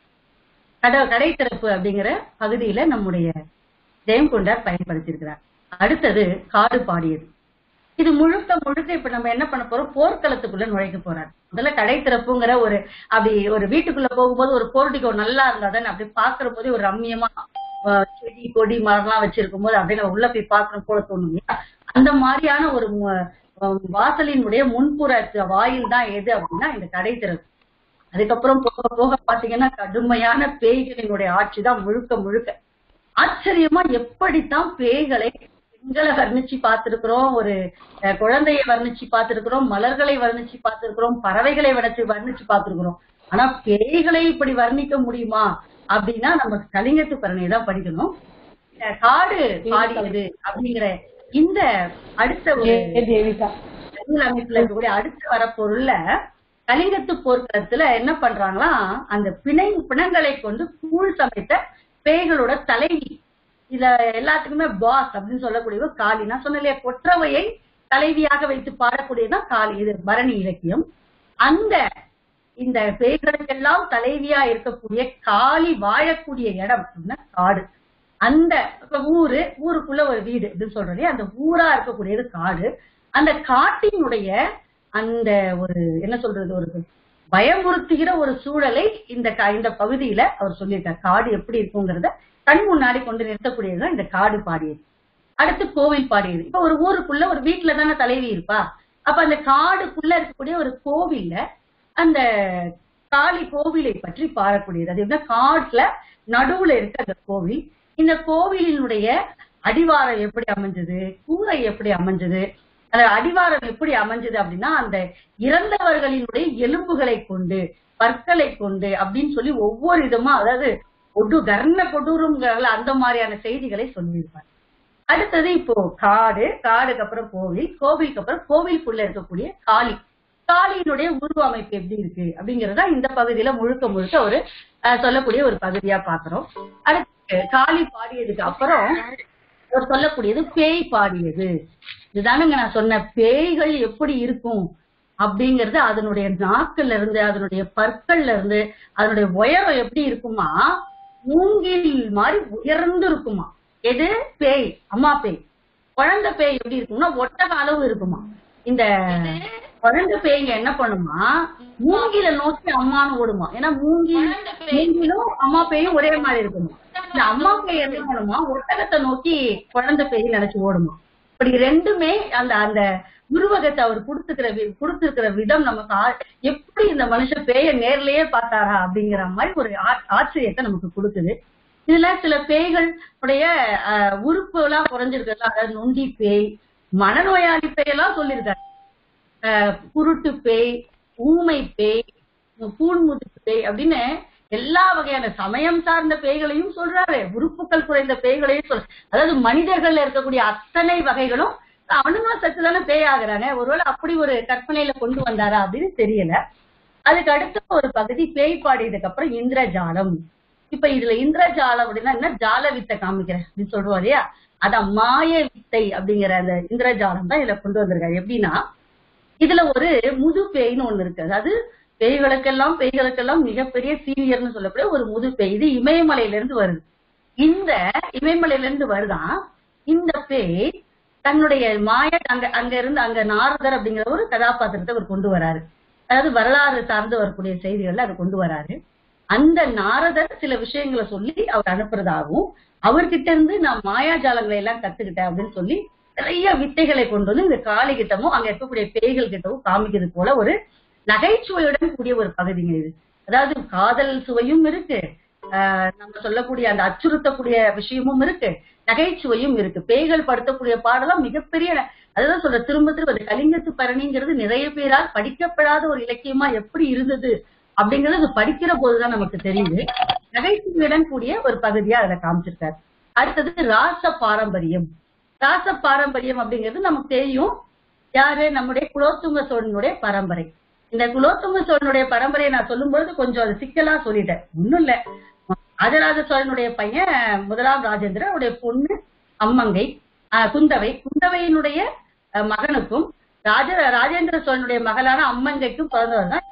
கட கடை திறப்பு அப்படிங்கிற பகுதியில நம்முடைய ஜெயங்கொண்டார் பயன்படுத்தியிருக்கிறார் அடுத்தது காடு பாடியது இது முழுக்க முழுக்க இப்ப நம்ம என்ன பண்ண போறோம் போர்க்களத்துக்குள்ள நுழைக்க போறாரு முதல்ல கடை திறப்புங்கிற ஒரு அப்படி ஒரு வீட்டுக்குள்ள போகும்போது ஒரு போர்டிகோ நல்லா இருந்தா தானே அப்படி பாக்குற போதே ஒரு ரம்மியமா அஹ், செடி கொடி மரம்லாம் வச்சிருக்கும் போது அப்படியே நம்ம உள்ள போய் பாக்குறோம் போல தோணும் இல்லையா? அந்த மாதிரியான ஒரு மு- அஹ், வாசலினுடைய முன்புற வாயில் தான் எது அப்படின்னா இந்த கடை திறப்பு அதுக்கப்புறம் போக போக பாத்தீங்கன்னா கடுமையான பேய்களினுடைய ஆட்சி தான் முழுக்க முழுக்க ஆச்சரியமா எப்படித்தான் பேய்களை பெண்களை வர்ணிச்சு பார்த்திருக்கிறோம் ஒரு அஹ், குழந்தையை வர்ணிச்சு பார்த்திருக்கிறோம் மலர்களை வர்ணிச்சு பார்த்திருக்கிறோம் பறவைகளை வர்ணிச்சு வர்ணிச்சு பார்த்திருக்கிறோம் ஆனா பேய்களை இப்படி வர்ணிக்க முடியுமா அப்படின்னா நம்ம கலிங்கத்து பரணியை தான் படிக்கணும் இந்த காடு பாடியது அப்படிங்கிற இந்த அடுத்த ஒரு தேவிகா தமிழ் அமைப்புல இருக்கக்கூடிய அடுத்த வர பொருள்ல கலிங்கத்து போர்க்களத்துல என்ன பண்றாங்களாம் அந்த பிணை பிணங்களை கொண்டு கூழ் சமைத்த பேய்களோட தலைவி இத எல்லாத்துக்குமே பாஸ் அப்படின்னு சொல்லக்கூடியவ காளி நான் சொன்ன இல்லையா கொற்றவையை தலைவியாக வைத்து பாடக்கூடியதுதான் காளி இது பரணி இலக்கியம் அந்த இந்த பேய்களுக்கெல்லாம் தலைவியா இருக்கக்கூடிய காளி வாழக்கூடிய இடம் அப்படின்னா காடு அந்த இப்ப ஊரு ஊருக்குள்ள ஒரு வீடு அப்படின்னு சொல்றதே அந்த ஊரா இருக்கக்கூடியது காடு அந்த காட்டினுடைய அந்த ஒரு என்ன சொல்றது ஒரு பயமுறுத்துகிற ஒரு சூழலை இந்த க- இந்த பகுதியில அவர் சொல்லியிருக்கார் காடு எப்படி இருக்குங்கிறத கண் முன்னாடி கொண்டு நிறுத்தக்கூடியதுதான் இந்த காடு பாடியது அடுத்து கோவில் பாடியது இப்ப ஒரு ஊருக்குள்ள ஒரு வீட்டுல தானே தலைவி இருப்பா அப்ப அந்த காடுக்குள்ள இருக்கக்கூடிய ஒரு கோவில்ல அந்த காளி கோவிலை பற்றி பாடக்கூடியது அது எப்படின்னா காட்டுல நடுவுல இருக்க அந்த கோவில் இந்த கோவிலினுடைய அடிவாரம் எப்படி அமைஞ்சது கூரை எப்படி அமைஞ்சது அந்த அடிவாரம் எப்படி அமைஞ்சது அப்படின்னா அந்த இறந்தவர்களினுடைய எலும்புகளை கொண்டு பற்களை கொண்டு அப்படின்னு சொல்லி ஒவ்வொரு விதமா அதாவது கொடு கர்ண கொடூரங்கள் அந்த மாதிரியான செய்திகளை சொல்லியிருப்பார் அடுத்தது இப்போ காடு காடுக்கு அப்புறம் கோவில் கோவிலுக்கு அப்புறம் கோவிலுக்குள்ள இருக்கக்கூடிய காளி காளியினுடைய உருவ அமைப்பு எப்படி இருக்கு அப்படிங்கறத இந்த பகுதியில முழுக்க முழுக்க ஒரு அஹ், சொல்லக்கூடிய ஒரு பகுதியா பாக்குறோம் அடுத்து காளி பாடியதுக்கு அப்புறம் அவர் சொல்லக்கூடியது பேய் பாடியது இதுதானுங்க நான் சொன்ன பேய்கள் எப்படி இருக்கும் அப்படிங்கறது அதனுடைய நாக்குல இருந்து அதனுடைய பற்கள்ல இருந்து அதனுடைய உயரம் எப்படி இருக்குமா மூங்கில் மாதிரி உயர்ந்து இருக்குமா எது பேய் அம்மா பேய் குழந்தை பேய் எப்படி இருக்கும்னா ஒட்டக அளவு இருக்குமா இந்த குழந்தை பேய்ங்க என்ன பண்ணுமா மூங்கில நோக்கி அம்மான்னு ஓடுமா ஏன்னா மூங்கி மூங்கிலும் அம்மா பேயும் ஒரே மாதிரி இருக்குமா இந்த அம்மா பேய் என்ன பண்ணுமா ஒட்டகத்தை நோக்கி குழந்தை பேய் நினைச்சு ஓடுமா இப்படி ரெண்டுமே அந்த அந்த உருவகத்தை அவர் கொடுத்துக்கிற வி- கொடுத்திருக்கிற விதம் நமக்கு ஆ- எப்படி இந்த மனுஷன் பேய நேர்லயே பார்த்தாரா அப்படிங்கிற மாதிரி ஒரு ஆ- ஆச்சரியத்தை நமக்கு கொடுக்குது இதுல சில பேய்கள் உடைய அஹ், உறுப்பு எல்லாம் குறைஞ்சிருக்கிறதுல அதாவது நொண்டி பேய் மனநோயாளி பேயெல்லாம் சொல்லியிருக்காரு அஹ், குருட்டு பேய் ஊமை பேய் கூண்முதுக்கு பேய் அப்படின்னு எல்லா வகையான சமயம் சார்ந்த பேய்களையும் சொல்றாரு உறுப்புகள் குறைந்த பேய்களையும் சொல் அதாவது மனிதர்கள்ல இருக்கக்கூடிய அத்தனை வகைகளும் அவனுமா சத்து தானே பேய் ஆகுறாங்க ஒருவேளை அப்படி ஒரு கற்பனையில கொண்டு வந்தாரா அப்படின்னு தெரியல அதுக்கு அடுத்த ஒரு பகுதி பேய் பாடியதுக்கு அப்புறம் இந்திரஜாலம் இப்ப இதுல இந்திரஜாலம் அப்படின்னா என்ன ஜால வித்தை காமிக்கிறேன் அப்படின்னு சொல்லுவோம் இல்லையா அதான் மாய வித்தை அப்படிங்கிற அந்த இந்திரஜாலம் தான் இதுல கொண்டு வந்திருக்காரு எப்படின்னா இதுல ஒரு முது பேய்னு ஒண்ணு இருக்கு அதாவது பேய்களுக்கெல்லாம் பேய்களுக்கெல்லாம் மிகப்பெரிய சீனியர்னு சொல்லக்கூடிய ஒரு முது பேய் இது இமயமலையில இருந்து வருது இந்த இமயமலையில இருந்து வருதான் இந்த பேய் தன்னுடைய மாய அங்க அங்க இருந்து அங்க நாரதர் அப்படிங்கிற ஒரு கதாபாத்திரத்தை அவர் கொண்டு வராரு அதாவது வரலாறு சார்ந்து வரக்கூடிய செய்திகள்ல அதை கொண்டு வராரு அந்த நாரதர் சில விஷயங்களை சொல்லி அவர் அனுப்புறதாகவும் அவர்கிட்ட இருந்து நான் மாயாஜாலங்களை எல்லாம் கத்துக்கிட்டேன் அப்படின்னு சொல்லி நிறைய வித்தைகளை கொண்டு வந்து இந்த காளி கிட்டமும் அங்க இருக்கக்கூடிய பேய்கள் கிட்டவும் காமிக்கிறது போல ஒரு நகைச்சுவையுடன் கூடிய ஒரு பகுதிங்க இது அதாவது காதல் சுவையும் இருக்கு ஆஹ் நம்ம சொல்லக்கூடிய அந்த அச்சுறுத்தக்கூடிய விஷயமும் இருக்கு நகைச்சுவையும் இருக்கு பேய்கள் படுத்தக்கூடிய பாடலாம் மிகப்பெரிய அதுதான் சொல்ற திரும்ப திரும்ப அந்த கலிங்கத்து பரணிங்கிறது நிறைய பேரால் படிக்கப்படாத ஒரு இலக்கியமா எப்படி இருந்தது அப்படிங்கறது அது படிக்கிற போதுதான் நமக்கு தெரியுது நகைச்சுவையுடன் கூடிய ஒரு பகுதியா அதுல காமிச்சிருக்காரு அடுத்தது ராச பாரம்பரியம் ராச பாரம்பரியம் அப்படிங்கிறது நமக்கு தெரியும் யாரு நம்முடைய குலோத்துங்க சோழனுடைய பரம்பரை இந்த குலோத்துங்க சோழனுடைய பரம்பரையை நான் சொல்லும் பொழுது கொஞ்சம் அது சிக்கலா சொல்லிட்டேன் ஒண்ணும் இல்ல ராஜராஜ சோழனுடைய பையன் முதலாம் ராஜேந்திரன் அவருடைய பொண்ணு அம்மங்கை ஆஹ் குந்தவை குந்தவையினுடைய அஹ், மகனுக்கும் ராஜ ராஜேந்திர சோழனுடைய மகளான அம்மங்கைக்கும் பிறந்தவர் தான்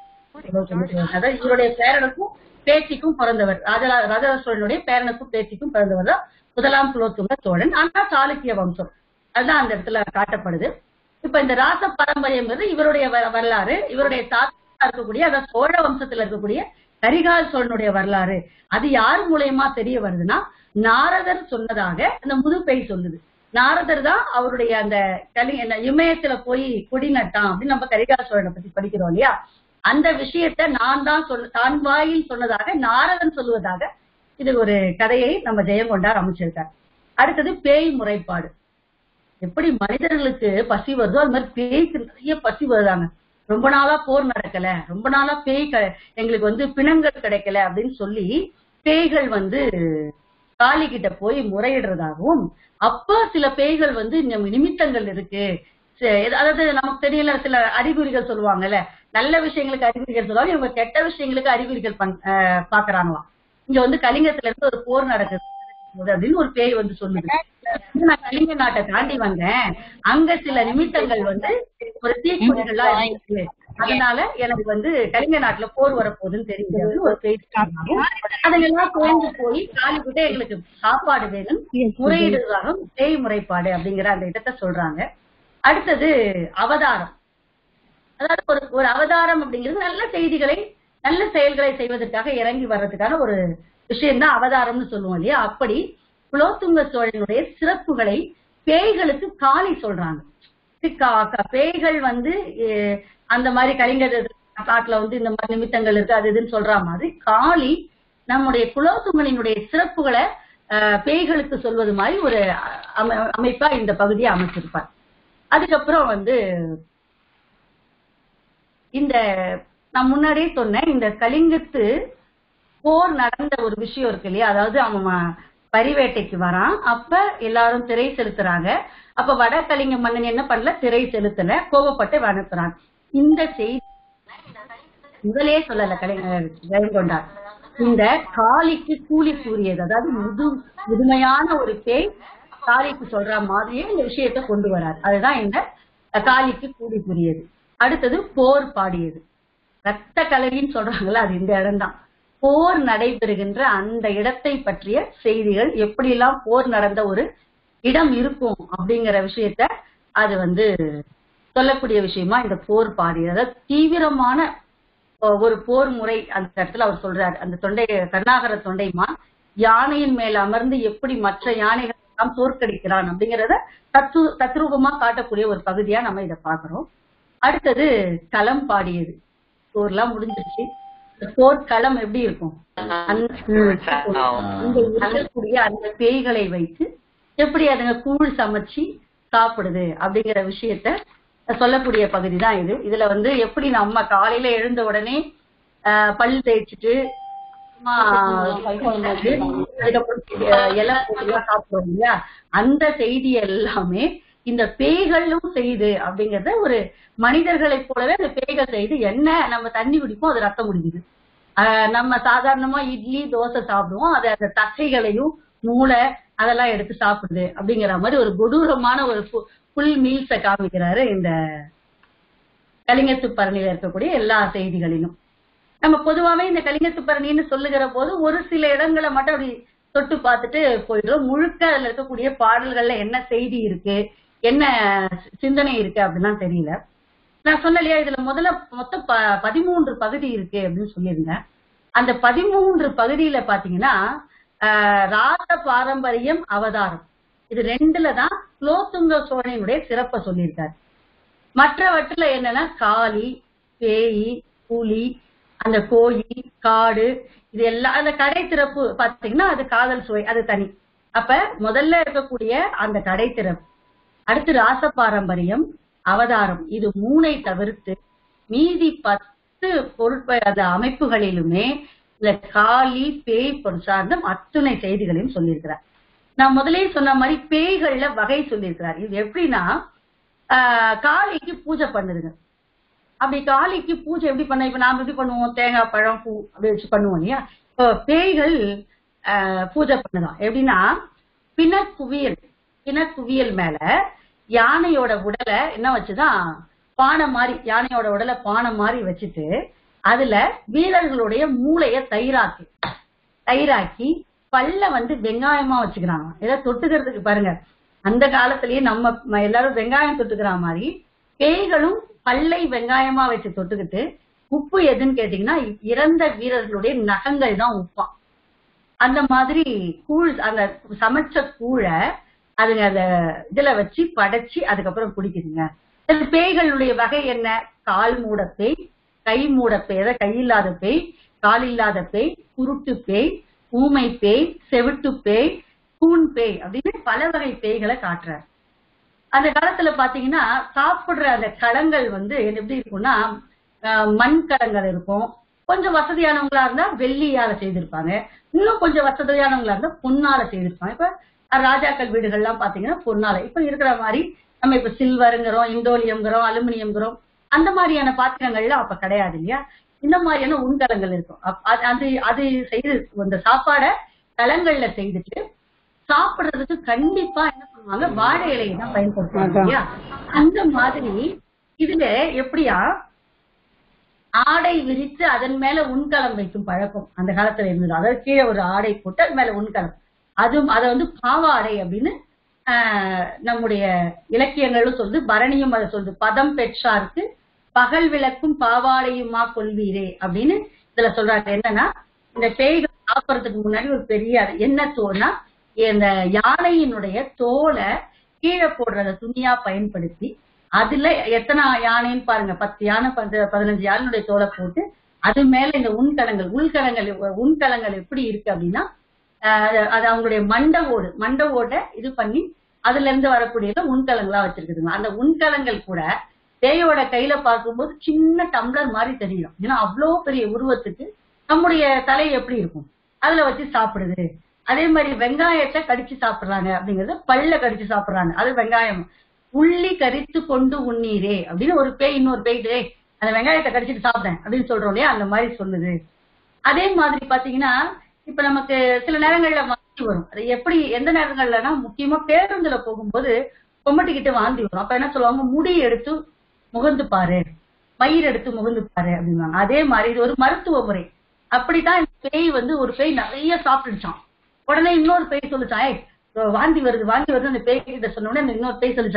அதாவது இவருடைய பேரனுக்கும் பேத்திக்கும் பிறந்தவர் ராஜரா ராஜராஜ சோழனுடைய பேரனுக்கும் பேத்திக்கும் பிறந்தவர் தான் முதலாம் குலோத்துங்க சோழன் ஆனா சாளுக்கிய வம்சம் அதுதான் அந்த இடத்துல காட்டப்படுது இப்ப இந்த ராச பாரம்பரியம்ங்கிறது இவருடைய வ- வரலாறு இவருடைய தாத்தா இருக்கக்கூடிய அதாவது சோழ வம்சத்துல இருக்கக்கூடிய கரிகால் சோழனுடைய வரலாறு அது யார் மூலியமா தெரிய வருதுன்னா நாரதர் சொன்னதாக அந்த முதுபெய் சொல்லுது நாரதர் தான் அவருடைய அந்த கலி அந்த இமயத்துல போய் கொடி நட்டான் அப்படின்னு நம்ம கரிகால் சோழனை பத்தி படிக்கிறோம் இல்லையா அந்த விஷயத்த நான் தான் சொன்ன தான் வாயில் சொன்னதாக நாரதன் சொல்லுவதாக இது ஒரு கதையை நம்ம ஜெயங்கொண்டார் அமைச்சிருக்கார் அடுத்தது பேய் முறைப்பாடு எப்படி மனிதர்களுக்கு பசி வருதோ அது மாதிரி பேய்க்கு நிறைய பசி வருதாங்க ரொம்ப நாளா போர் நடக்கல ரொம்ப நாளா பேய் க- எங்களுக்கு வந்து பிணங்கள் கிடைக்கல அப்படின்னு சொல்லி பேய்கள் வந்து காளி கிட்ட போய் முறையிடுறதாகவும் அப்ப சில பேய்கள் வந்து நம்ம நிமித்தங்கள் இருக்கு ச- அதாவது நமக்கு தெரியல சில அறிகுறிகள் சொல்லுவாங்கல்ல நல்ல விஷயங்களுக்கு அறிகுறிகள் சொல்லுவாங்க இவங்க கெட்ட விஷயங்களுக்கு அறிகுறிகள் பண் ஆஹ் பாக்குறாங்களாம் இங்க வந்து கலிங்கத்துல இருந்து ஒரு போர் நடக்குது நடக்குது அப்படின்னு ஒரு பேய் வந்து சொல்லுது நான் கலிங்க நாட்டை தாண்டி வந்தேன் அங்க சில நிமித்தங்கள் வந்து ஒரு தீக்குறிகள்லாம் இருக்கு அதனால எனக்கு வந்து கலிங்க நாட்டுல போர் வரப்போகுதுன்னு தெரியுது அப்படின்னு ஒரு பேய் சொன்னாங்க. அதெல்லாம் சேர்ந்து போய் காலிக்கிட்ட எங்களுக்கு சாப்பாடு வேணும் முறையிடுவதாக பேய் முறைப்பாடு அப்படிங்கிற அந்த இடத்தை சொல்றாங்க அடுத்தது அவதாரம் அதாவது ஒரு ஒரு அவதாரம் அப்படிங்கிறது நல்ல செய்திகளை நல்ல செயல்களை செய்வதற்காக இறங்கி வர்றதுக்கான ஒரு விஷயம்தான் அவதாரம்னு சொல்லுவோம் இல்லையா அப்படி குலோத்துங்க சோழனுடைய சிறப்புகளை பேய்களுக்கு காளி சொல்றாங்க சி- கா- கா- பேய்கள் வந்து அஹ், அந்த மாதிரி கலிங்க காட்டுல வந்து இந்த மாதிரி நிமித்தங்கள் இருக்கு அது இதுன்னு சொல்ற மாதிரி காளி நம்முடைய குலோத்துங்கனினுடைய சிறப்புகளை அஹ், பேய்களுக்கு சொல்வது மாதிரி ஒரு அம- அமைப்பா இந்த பகுதியை அமைச்சிருப்பார் அதுக்கப்புறம் வந்து இந்த நான் முன்னாடியே சொன்னேன் இந்த கலிங்கத்து போர் நடந்த ஒரு விஷயம் இருக்கு இல்லையா அதாவது அவன் ம- பரிவேட்டைக்கு வரான் அப்ப எல்லாரும் திரை செலுத்துறாங்க அப்ப வட கலிங்க மன்னன் என்ன பண்ணல திரை செலுத்தல கோபப்பட்டு அனுப்புறான் இந்த செய்தி முதலே சொல்லல கலிங்க ஜெயங்கொண்டார் இந்த காளிக்கு கூலி கூறியது அதாவது முது முதுமையான ஒரு பேய் காளிக்கு சொல்ற மாதிரியே இந்த விஷயத்தை கொண்டு வரார் அதுதான் இந்த காளிக்கு கூலி கூறியது அடுத்தது போர் பாடியது ரத்த கலரின்னு சொல்றாங்கல்ல அது இந்த இடம்தான் போர் நடைபெறுகின்ற அந்த இடத்தை பற்றிய செய்திகள் எப்படியெல்லாம் போர் நடந்த ஒரு இடம் இருக்கும் அப்படிங்கிற விஷயத்த அது வந்து சொல்லக்கூடிய விஷயமா இந்த போர் பாடி அதாவது தீவிரமான ஒ- ஒரு போர் முறை அந்த இடத்துல அவர் சொல்றாரு அந்த தொண்டை கருணாகர தொண்டைமா யானையின் மேல் அமர்ந்து எப்படி மற்ற யானைகள் எல்லாம் தோற்கடிக்கிறான் அப்படிங்கறத தத்து தத்ரூபமா காட்டக்கூடிய ஒரு பகுதியா நம்ம இதை பாக்குறோம் அடுத்தது களம் பாடியது போர்லாம் முடிஞ்சிருச்சு இந்த போர்க்களம் எப்படி இருக்கும் அந்த இங்க இருக்கக்கூடிய அந்த பேய்களை வைத்து எப்படி அதுங்க கூழ் சமைச்சு சாப்பிடுது அப்படிங்கிற விஷயத்த சொல்லக்கூடிய பகுதி தான் இது இதுல வந்து எப்படி நம்ம காலையில எழுந்த உடனே ஆஹ், பல் தேய்ச்சிட்டு சும்மா அதுக்கப்புறம் அஹ், இலை போட்டுலாம் சாப்பிடுவோம் இல்லையா அந்த செய்தி எல்லாமே இந்த பேய்களும் செய்யுது அப்படிங்கறத ஒரு மனிதர்களைப் போலவே அந்த பேய்கள் செய்து என்ன நம்ம தண்ணி குடிப்போம் அது ரத்தம் குடிக்குது ஆஹ் நம்ம சாதாரணமா இட்லி தோசை சாப்பிடுவோம் அது அந்த தசைகளையும் மூளை அதெல்லாம் எடுத்து சாப்பிடுது அப்படிங்கிற மாதிரி ஒரு கொடூரமான ஒரு ஃபுல் மீல்ஸ காமிக்கிறாரு இந்த கலிங்கத்து பரணியில இருக்கக்கூடிய எல்லா செய்திகளிலும் நம்ம பொதுவாவே இந்த கலிங்கத்து பரணின்னு சொல்லுகிற போது ஒரு சில இடங்களை மட்டும் அப்படி தொட்டு பார்த்துட்டு போயிடுறோம் முழுக்க அதுல இருக்கக்கூடிய பாடல்கள்ல என்ன செய்தி இருக்கு என்ன சிந்தனை இருக்கு அப்படின்லாம் தெரியல நான் சொன்ன இல்லையா இதுல முதல்ல மொத்தம் ப- பதிமூன்று பகுதி இருக்கு அப்படின்னு சொல்லியிருந்தேன் அந்த பதிமூன்று பகுதியில பாத்தீங்கன்னா ஆஹ், ராச பாரம்பரியம் அவதாரம் இது ரெண்டுல தான் குலோத்துங்க சோழனுடைய சிறப்பை சொல்லியிருக்காரு மற்றவற்றுல என்னன்னா காளி பேய் புலி அந்த கோயில் காடு இது எல்லாம் அந்த கடை திறப்பு பாத்தீங்கன்னா அது காதல் சுவை அது தனி அப்ப முதல்ல இருக்கக்கூடிய அந்த கடை திறப்பு அடுத்து ராச பாரம்பரியம் அவதாரம் இது மூனை தவிர்த்து மீதி பத்து பொருட்ப அந்த அமைப்புகளிலுமே இந்த காளி பேய் பொருள் சார்ந்த அத்துணை செய்திகளையும் சொல்லியிருக்கிறார் நான் முதலே சொன்ன மாதிரி பேய்கள்ல வகை சொல்லியிருக்கிறார் இது எப்படின்னா ஆஹ் காளிக்கு பூஜை பண்ணுதுங்க அப்படி காளிக்கு பூஜை எப்படி பண்ண இப்ப நாம எப்படி பண்ணுவோம் தேங்காய் பழம் பூ அப்படி வச்சு பண்ணுவோம் இல்லையா இப்போ பேய்கள் ஆஹ் பூஜை பண்ணுதான் எப்படின்னா பிணக்குவியல் பிணக்குவியல் மேல யானையோட உடலை என்ன வச்சுதான் பானை மாதிரி யானையோட உடலை பானை மாதிரி வச்சுட்டு அதுல வீரர்களுடைய மூளைய தயிராக்கி தயிராக்கி பல்ல வந்து வெங்காயமா வச்சுக்கிறாங்க ஏதோ தொட்டுக்கிறதுக்கு பாருங்க அந்த காலத்திலேயே நம்ம ம- எல்லாரும் வெங்காயம் தொட்டுக்கிற மாதிரி பேய்களும் பல்லை வெங்காயமா வச்சு தொட்டுக்கிட்டு உப்பு எதுன்னு கேட்டீங்கன்னா இறந்த வீரர்களுடைய நகங்கள் தான் உப்பாம் அந்த மாதிரி கூழ் அந்த சமைச்ச கூழை அதுங்க அத இதுல வச்சு படைச்சு அதுக்கப்புறம் குடிக்குதுங்க இந்த பேய்களுடைய வகை என்ன கால் மூட பேய் கை மூட பேய் அதாவது கை இல்லாத பேய் கால் இல்லாத பேய் குருட்டு பேய் ஊமை பேய் செவிட்டு பேய் கூன் பேய் அப்படின்னு பல வகை பேய்களை காட்டுறார் அந்த காலத்துல பாத்தீங்கன்னா சாப்பிடுற அந்த களங்கள் வந்து எப்படி இருக்கும்னா அஹ், மண் களங்கள் இருக்கும் கொஞ்சம் வசதியானவங்களா இருந்தா வெள்ளியால செய்திருப்பாங்க இன்னும் கொஞ்சம் வசதியானவங்களா இருந்தா பொன்னால செய்திருப்பாங்க இப்ப அஹ், ராஜாக்கள் வீடுகள்லாம் பாத்தீங்கன்னா பொன்னால இப்ப இருக்கிற மாதிரி நம்ம இப்ப சில்வருங்கிறோம் இண்டோலியம்ங்கிறோம் அலுமினியம்ங்கிறோம் அந்த மாதிரியான பாத்திரங்கள்லாம் அப்ப கிடையாது இல்லையா இந்த மாதிரியான உண்கலங்கள் இருக்கும் அப்ப அது- அது அது செய்து அந்த சாப்பாடை கலங்கள்ல செய்துட்டு சாப்பிடுறதுக்கு கண்டிப்பா என்ன பண்ணுவாங்க வாழை இலையை தான் பயன்படுத்துவாங்க இல்லையா அந்த மாதிரி இதுல எப்படியா ஆடை விரித்து அதன் மேல உண்கலம் வைக்கும் பழக்கம் அந்த காலத்துல இருந்தது அதாவது கீழே ஒரு ஆடை போட்டு அது மேல உண்கலம் அதுவும் அதை வந்து பாவாடை அப்படின்னு ஆஹ், நம்முடைய இலக்கியங்களும் சொல்லுது பரணியும் அதை சொல்லுது பதம் பெற்றாருக்கு பகல் விளக்கும் பாவாடையுமா கொள்வீரே அப்படின்னு இதுல சொல்றாங்க என்னன்னா இந்த பேய்கள் சாப்பிடறதுக்கு முன்னாடி ஒரு பெரிய அது என்ன தோல்னா இந்த யானையினுடைய தோலை கீழே போடுற அந்த துணியா பயன்படுத்தி அதுல எத்தனை யானைன்னு பாருங்க பத்து யானை பத்து- பதினஞ்சு யானையுடைய தோலை போட்டு அது மேல இந்த உண்கலங்கள் உள்கலங்கள் உண்கலங்கள் எப்படி இருக்கு அப்படின்னா ஆஹ் அது- அது அவங்களுடைய மண்ட ஓடு மண்ட ஓட்டை இது பண்ணி அதுல இருந்து வரக்கூடியத உண்கலங்களா வச்சிருக்குதுங்க அந்த உண்கலங்கள் கூட பேயோட கையில பார்க்கும்போது சின்ன டம்ளர் மாதிரி தெரியும் ஏன்னா அவ்வளோ பெரிய உருவத்துக்கு நம்முடைய தலை எப்படி இருக்கும் அதுல வச்சு சாப்பிடுது அதே மாதிரி வெங்காயத்தை கடிச்சு சாப்பிடுறாங்க அப்படிங்கறது பல்ல கடிச்சு சாப்பிடுறாங்க அது வெங்காயம் உள்ளி கரித்து கொண்டு உண்ணீரே அப்படின்னு ஒரு பேய் இன்னொரு பேய்ட்டு "ஏய், அந்த வெங்காயத்தை கடிச்சிட்டு சாப்பிட்டேன் அப்படின்னு சொல்றோம் இல்லையா அந்த மாதிரி சொல்லுது அதே மாதிரி பாத்தீங்கன்னா இப்ப நமக்கு சில நேரங்கள்ல வாந்தி வரும் அது எப்படி எந்த நேரங்கள்லனா முக்கியமா பேருந்துல போகும்போது கொமட்டிக்கிட்டு வாந்தி வரும் அப்ப என்ன சொல்லுவாங்க முடி எடுத்து முகந்து பாரு மயிர் எடுத்து முகந்து பாரு அப்படின்வாங்க அதே மாதிரி இது ஒரு மருத்துவ முறை அப்படித்தான் இந்த பேய் வந்து ஒரு பேய் நிறைய சாப்பிட்டுச்சான் உடனே இன்னொரு பேய் சொல்லுச்சான் ஏய் வாந்தி வருது வாந்தி வருது அந்த பேய் கிட்ட சொன்ன உடனே அந்த இன்னொரு பேய் சொல்லுச்சா "ஏய்,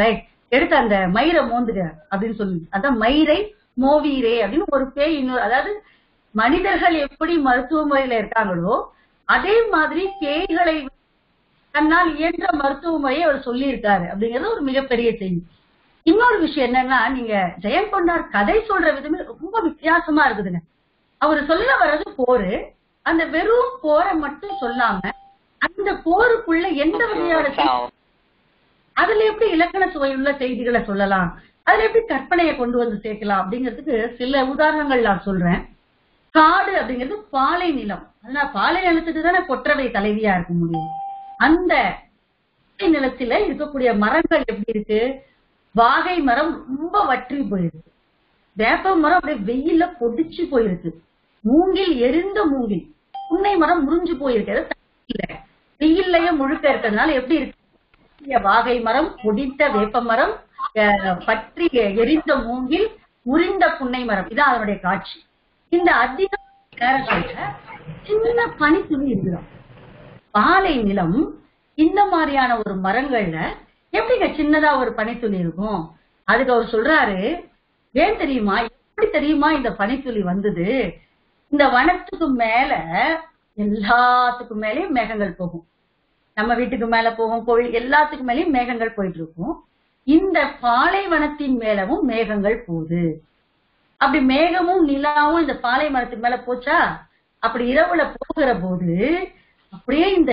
எடுத்து அந்த மயிரை மோந்துக அப்படின்னு சொல்லி அதான் மயிரை மோவீரே அப்படின்னு ஒரு பேய் இன்னொரு அதாவது மனிதர்கள் எப்படி மருத்துவ முறையில இருக்காங்களோ அதே மாதிரி பேய்களை தன்னால் இயன்ற மருத்துவ முறையை அவர் சொல்லியிருக்காரு அப்படிங்கிறது ஒரு மிகப்பெரிய செய்தி இன்னொரு விஷயம் என்னன்னா நீங்க ஜெயம் கொண்டார் கதை சொல்ற விதமே ரொம்ப வித்தியாசமா இருக்குதுங்க அவர் சொல்ல வர்றது போரு அந்த வெறும் போரை மட்டும் சொல்லாம அந்த போருக்குள்ள எந்த வகையான செய்தி- அதுல எப்படி இலக்கண சுவையுள்ள செய்திகளை சொல்லலாம் அதுல எப்படி கற்பனையை கொண்டு வந்து சேர்க்கலாம் அப்படிங்கிறதுக்கு சில உதாரணங்கள் நான் சொல்றேன் காடு அப்படிங்கிறது பாலை நிலம் அதனால பாலை நிலத்துக்கு தானே கொற்றவை தலைவியா இருக்க முடியும் அந்த பாலை நிலத்துல இருக்கக்கூடிய மரங்கள் எப்படி இருக்கு வாகை மரம் ரொம்ப வற்றி போயிருக்கு வேப்ப மரம் அப்படியே வெயில்ல பொடிச்சு போயிருக்கு மூங்கில் எரிந்த மூங்கில் புன்னை மரம் முறிஞ்சு போயிருக்கு அது தண்ணி இல்ல வெயில்லயே முழுக்க இருக்கிறதுனால எப்படி இருக்கு பற்றிய வாகை மரம் பொடித்த வேப்ப மரம் அஹ், பற்றி எரிந்த மூங்கில் முறிந்த புன்னை மரம் இதான் அதனுடைய காட்சி இந்த அதிக நேரத்துல சின்ன பனித்துளி இருக்குதாம் பாலை நிலம் இந்த மாதிரியான ஒரு மரங்கள்ல எப்படிங்க சின்னதா ஒரு பனித்துளி இருக்கும் அதுக்கு அவர் சொல்றாரு ஏன் தெரியுமா எப்படி தெரியுமா இந்த பனித்துளி வந்தது இந்த வனத்துக்கு மேல எல்லாத்துக்கும் மேலயும் மேகங்கள் போகும் நம்ம வீட்டுக்கு மேல போகும் கோவில் எல்லாத்துக்கு மேலயும் மேகங்கள் போயிட்டு இருக்கும் இந்த பாலைவனத்தின் மேலவும் மேகங்கள் போகுது அப்படி மேகமும் நிலாவும் இந்த பாலைவனத்தின் மேல போச்சா அப்படி இரவுல போகிற போது அப்படியே இந்த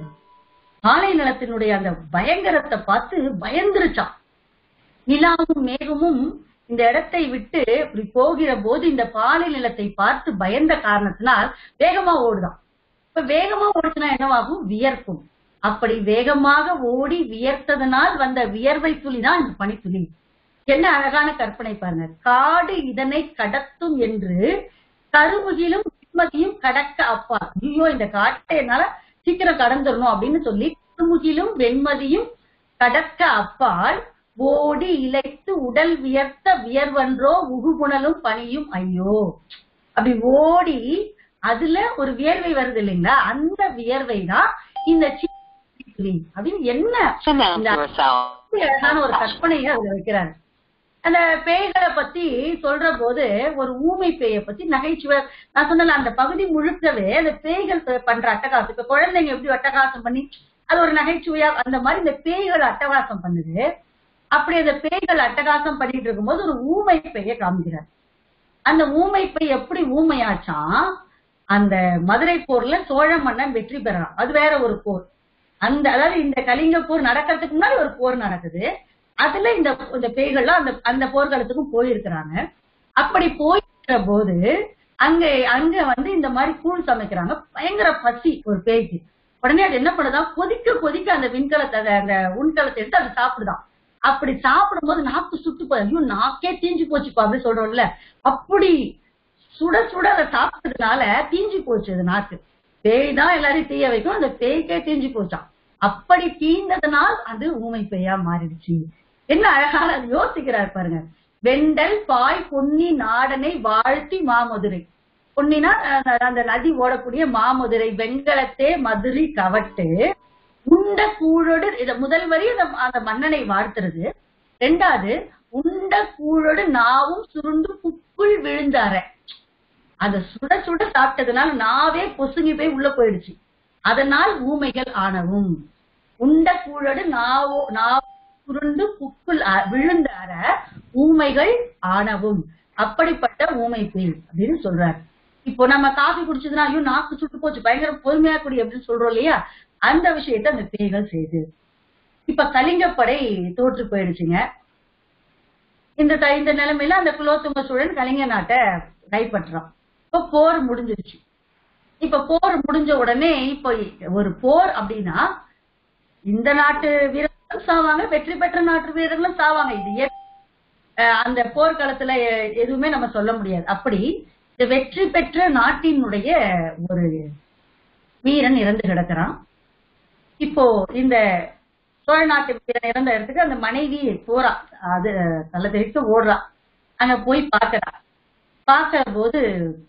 பாலை நிலத்தினுடைய அந்த பயங்கரத்தை பார்த்து பயந்துருச்சான் நிலாவும் மேகமும் இந்த இடத்தை விட்டு இப்படி போகிற போது இந்த பாலை நிலத்தை பார்த்து பயந்த காரணத்தினால் வேகமா ஓடுதான் இப்ப வேகமா ஓடுச்சுன்னா என்னவாகும் வியர்க்கும் அப்படி வேகமாக ஓடி வியர்த்ததனால் வந்த வியர்வை துளி தான் இந்த பனித்துளி என்ன அழகான கற்பனை பாருங்க காடு இதனை கடத்தும் என்று கருமுகிலும் வெண்மதியும் கடக்க அப்பா ஐயோ இந்த காட்டை என்னால சீக்கிரம் கடந்துடணும் அப்படின்னு சொல்லி கருமுகிலும் வெண்மதியும் கடக்க அப்பால் ஓடி இழைத்து உடல் வியர்த்த வியர்வன்றோ உகுபுணலும் பனியும் ஐயோ அப்படி ஓடி அதுல ஒரு வியர்வை வருது இல்லைங்களா அந்த வியர்வை தான் இந்த சின்னி அப்படின்னு என்ன Pronounce இந்த yourself. அப்படி அழகான ஒரு கற்பனையை அதுல வைக்கிறாரு அந்த பேய்களை பத்தி சொல்ற போது ஒரு ஊமை பேயை பத்தி நகைச்சுவை நான் சொன்னல அந்த பகுதி முழுக்கவே அந்த பேய்கள் ப- பண்ற அட்டகாசம் இப்ப குழந்தைங்க எப்படி அட்டகாசம் பண்ணி அது ஒரு நகைச்சுவையா அந்த மாதிரி இந்த பேய்கள் அட்டகாசம் பண்ணுது அப்படி அந்த பேய்கள் அட்டகாசம் பண்ணிட்டு இருக்கும்போது ஒரு ஊமை பேயை காமிக்கிறார் அந்த ஊமை பேய் எப்படி ஊமையாச்சான் அந்த மதுரை போர்ல சோழ மன்னன் வெற்றி பெறான் அது வேற ஒரு போர் அந்த அதாவது இந்த கலிங்க போர் நடக்கிறதுக்கு முன்னாடி ஒரு போர் நடக்குது அதுல இந்த இந்த பேய்கள்லாம் அந்த அந்த போர்க்களத்துக்கும் போயிருக்கிறாங்க அப்படி போயிருக்கிற போது அங்க அங்க வந்து இந்த மாதிரி கூழ் சமைக்கிறாங்க பயங்கர பசி ஒரு பேய்க்கு உடனே அது என்ன பண்ணுதான் கொதிக்க கொதிக்க அந்த விண்கலத்தை அந்த- அந்த உண்கலத்தை எடுத்து அது சாப்பிடுதான் அப்படி சாப்பிடும்போது நாக்கு சுட்டு போய் ஐயோ நாக்கே தீஞ்சு போச்சுப்பா அப்படி சொல்றோம்ல அப்படி சுட சுட அதை சாப்பிட்டதுனால தீஞ்சு போச்சு அது நாக்கு பேய் தான் எல்லாரையும் தீய வைக்கும் அந்த பேய்க்கே தீஞ்சு போச்சாம் அப்படி தீந்ததனால் அது ஊமை பேயா மாறிடுச்சு என்ன அழகான அது யோசிக்கிறார் பாருங்க வெண்டல் பாய் பொன்னி நாடனை வாழ்த்தி மாமதுரை பொன்னினா அஹ், அந்த நதி ஓடக்கூடிய மாமதுரை வெண்கலத்தே மதுரை கவட்டு உண்ட கூழோடு இத முதல் வரி அந்த அந்த மன்னனை வாழ்த்துறது ரெண்டாவது உண்ட கூழோடு நாவும் சுருண்டு புக்குள் விழுந்தார அத சுட சுட சாப்பிட்டதுனால நாவே பொசுங்கி போய் உள்ள போயிடுச்சு அதனால் ஊமைகள் ஆனவும் உண்ட கூழோடு நாவோ நாவு சுருண்டு புக்குள் அ- விழுந்தார ஊமைகள் ஆனவும் அப்படிப்பட்ட ஊமை பேய் அப்படின்னு சொல்றாரு இப்போ நம்ம காஃபி குடிச்சதுன்னா ஐயோ நாக்கு சுட்டு போச்சு பயங்கர பொறுமையா குடி அப்படின்னு சொல்றோம் இல்லையா அந்த விஷயத்தை அந்த பேய்கள் செய்யுது இப்ப கலிங்கப்படை தோற்று போயிடுச்சுங்க இந்த த- இந்த நிலைமையில அந்த குலோத்துங்க சோழன் கலிங்க நாட்டை கைப்பற்றுறான் இப்ப போர் முடிஞ்சிருச்சு இப்ப போர் முடிஞ்ச உடனே இப்ப ஒரு போர் அப்படின்னா இந்த நாட்டு வீரர்களும் சாவாங்க வெற்றி பெற்ற நாட்டு வீரர்களும் சாவாங்க இது இயற்கை. அஹ் அந்த போர்க்களத்துல எ- எதுவுமே நம்ம சொல்ல முடியாது அப்படி இந்த வெற்றி பெற்ற நாட்டினுடைய ஒரு வீரன் இறந்து கிடக்குறான் இப்போ இந்த சோழ நாட்டு வீரன் இறந்த இடத்துக்கு அந்த மனைவி போறா அது தலை தெரிவித்து ஓடுறா அங்க போய் பார்க்கறா பார்க்கிற போது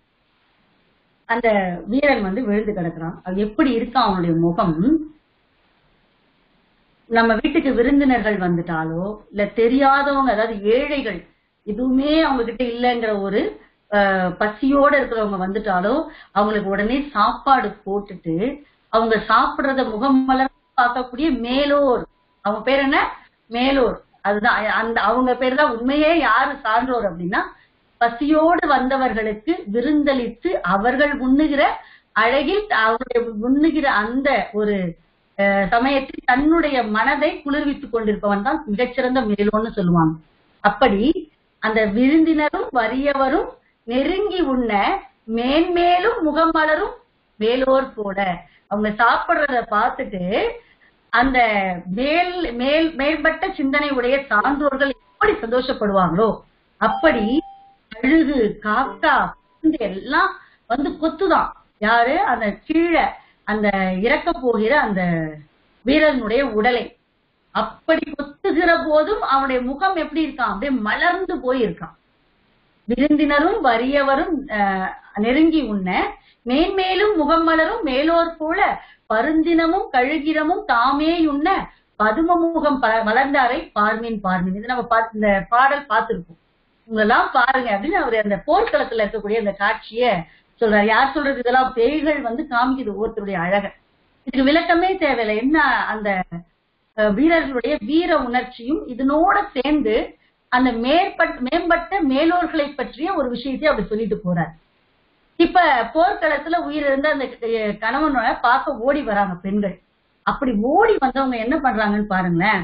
அந்த வீரன் வந்து விழுந்து கிடக்குறான் அது எப்படி இருக்கான் அவனுடைய முகம் நம்ம வீட்டுக்கு விருந்தினர்கள் வந்துட்டாலோ இல்ல தெரியாதவங்க அதாவது ஏழைகள் எதுவுமே அவங்க கிட்ட இல்லைங்கிற ஒரு அஹ், பசியோட இருக்கிறவங்க வந்துட்டாலோ அவங்களுக்கு உடனே சாப்பாடு போட்டுட்டு அவங்க சாப்பிடுறத முகம் மலர்ந்து பார்க்கக்கூடிய மேலோர் அவங்க பேர் என்ன மேலோர் அதுதான் அந்த அவங்க பேர் தான் உண்மையே யாரு சான்றோர் அப்படின்னா பசியோடு வந்தவர்களுக்கு விருந்தளித்து அவர்கள் உண்ணுகிற அழகில் அவருடைய உண்ணுகிற அந்த ஒரு அஹ், சமயத்தில் தன்னுடைய மனதை குளிர்வித்துக் கொண்டிருப்பவன் தான் மிகச்சிறந்த மேலோன்னு சொல்லுவாங்க அப்படி அந்த விருந்தினரும் வறியவரும் நெருங்கி உண்ண மேன்மேலும் முகம் மலரும் மேலோர் போல அவங்க சாப்பிடுறத பார்த்துட்டு அந்த மேல் மேல் மேம்பட்ட சிந்தனை உடைய சான்றோர்கள் எப்படி சந்தோஷப்படுவாங்களோ அப்படி கழுகு காக்கா பருந்து எல்லாம் வந்து கொத்துதான் யாரு அந்த கீழே அந்த இறக்க போகிற அந்த வீரனுடைய உடலை அப்படி கொத்துகிற போதும் அவனுடைய முகம் எப்படி இருக்கான் அப்படியே மலர்ந்து போயிருக்கான் விருந்தினரும் வறியவரும் அஹ், நெருங்கி உண்ண மேன்மேலும் முகம் மலரும் மேலோர் போல பருந்தினமும் கழுகிரமும் தாமே உண்ண பதுமமுகம் ப- மலர்ந்தாரை பார்மீன் பார்மீன் இது நம்ம பா- இந்த பாடல் பார்த்திருப்போம் உங்களெல்லாம் பாருங்க அப்படின்னு அவர் அந்த போர்க்களத்துல இருக்கக்கூடிய அந்த காட்சிய சொல்றாரு யார் சொல்றது இதெல்லாம் பேய்கள் வந்து காமிக்குது ஒவ்வொருத்தருடைய அழக இதுக்கு விளக்கமே தேவையில்லை என்ன அந்த அஹ், வீரர்களுடைய வீர உணர்ச்சியும் இதனோட சேர்ந்து அந்த மேற்பட்ட மேம்பட்ட மேலோர்களை பற்றிய ஒரு விஷயத்தை அவர் சொல்லிட்டு போறார் இப்ப போர்க்களத்துல உயிரிழந்த அந்த அஹ், கணவனோட பார்க்க ஓடி வராங்க பெண்கள் அப்படி ஓடி வந்தவங்க என்ன பண்றாங்கன்னு பாருங்களேன்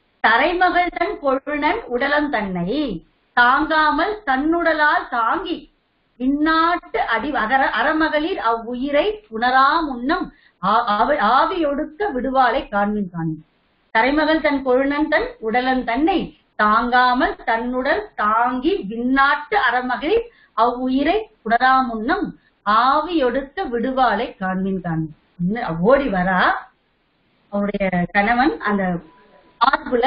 தரைமகள் தன் கொழுனன் உடலம் தன்னை தாங்காமல் தன்னுடலால் தாங்கி இந்நாட்டு அடி அகர அறமகளிர் அவ்வுயிரை புனரா முன்னம் ஆ- ஆவி- ஆவியொடுக்க விடுவாளை காண்மின் காண்மின் தரைமகள் தன் கொழுனன் தன் உடலன் தன்னை தாங்காமல் தன்னுடல் தாங்கி விண்ணாட்டு அறமகளிர் அவ்வுயிரை புனரா முன்னம் ஆவியொடுக்க விடுவாளை காண்மின் காண்மின் அப்படின்னு ஓடி வரா அவனுடைய கணவன் அந்த மார்புல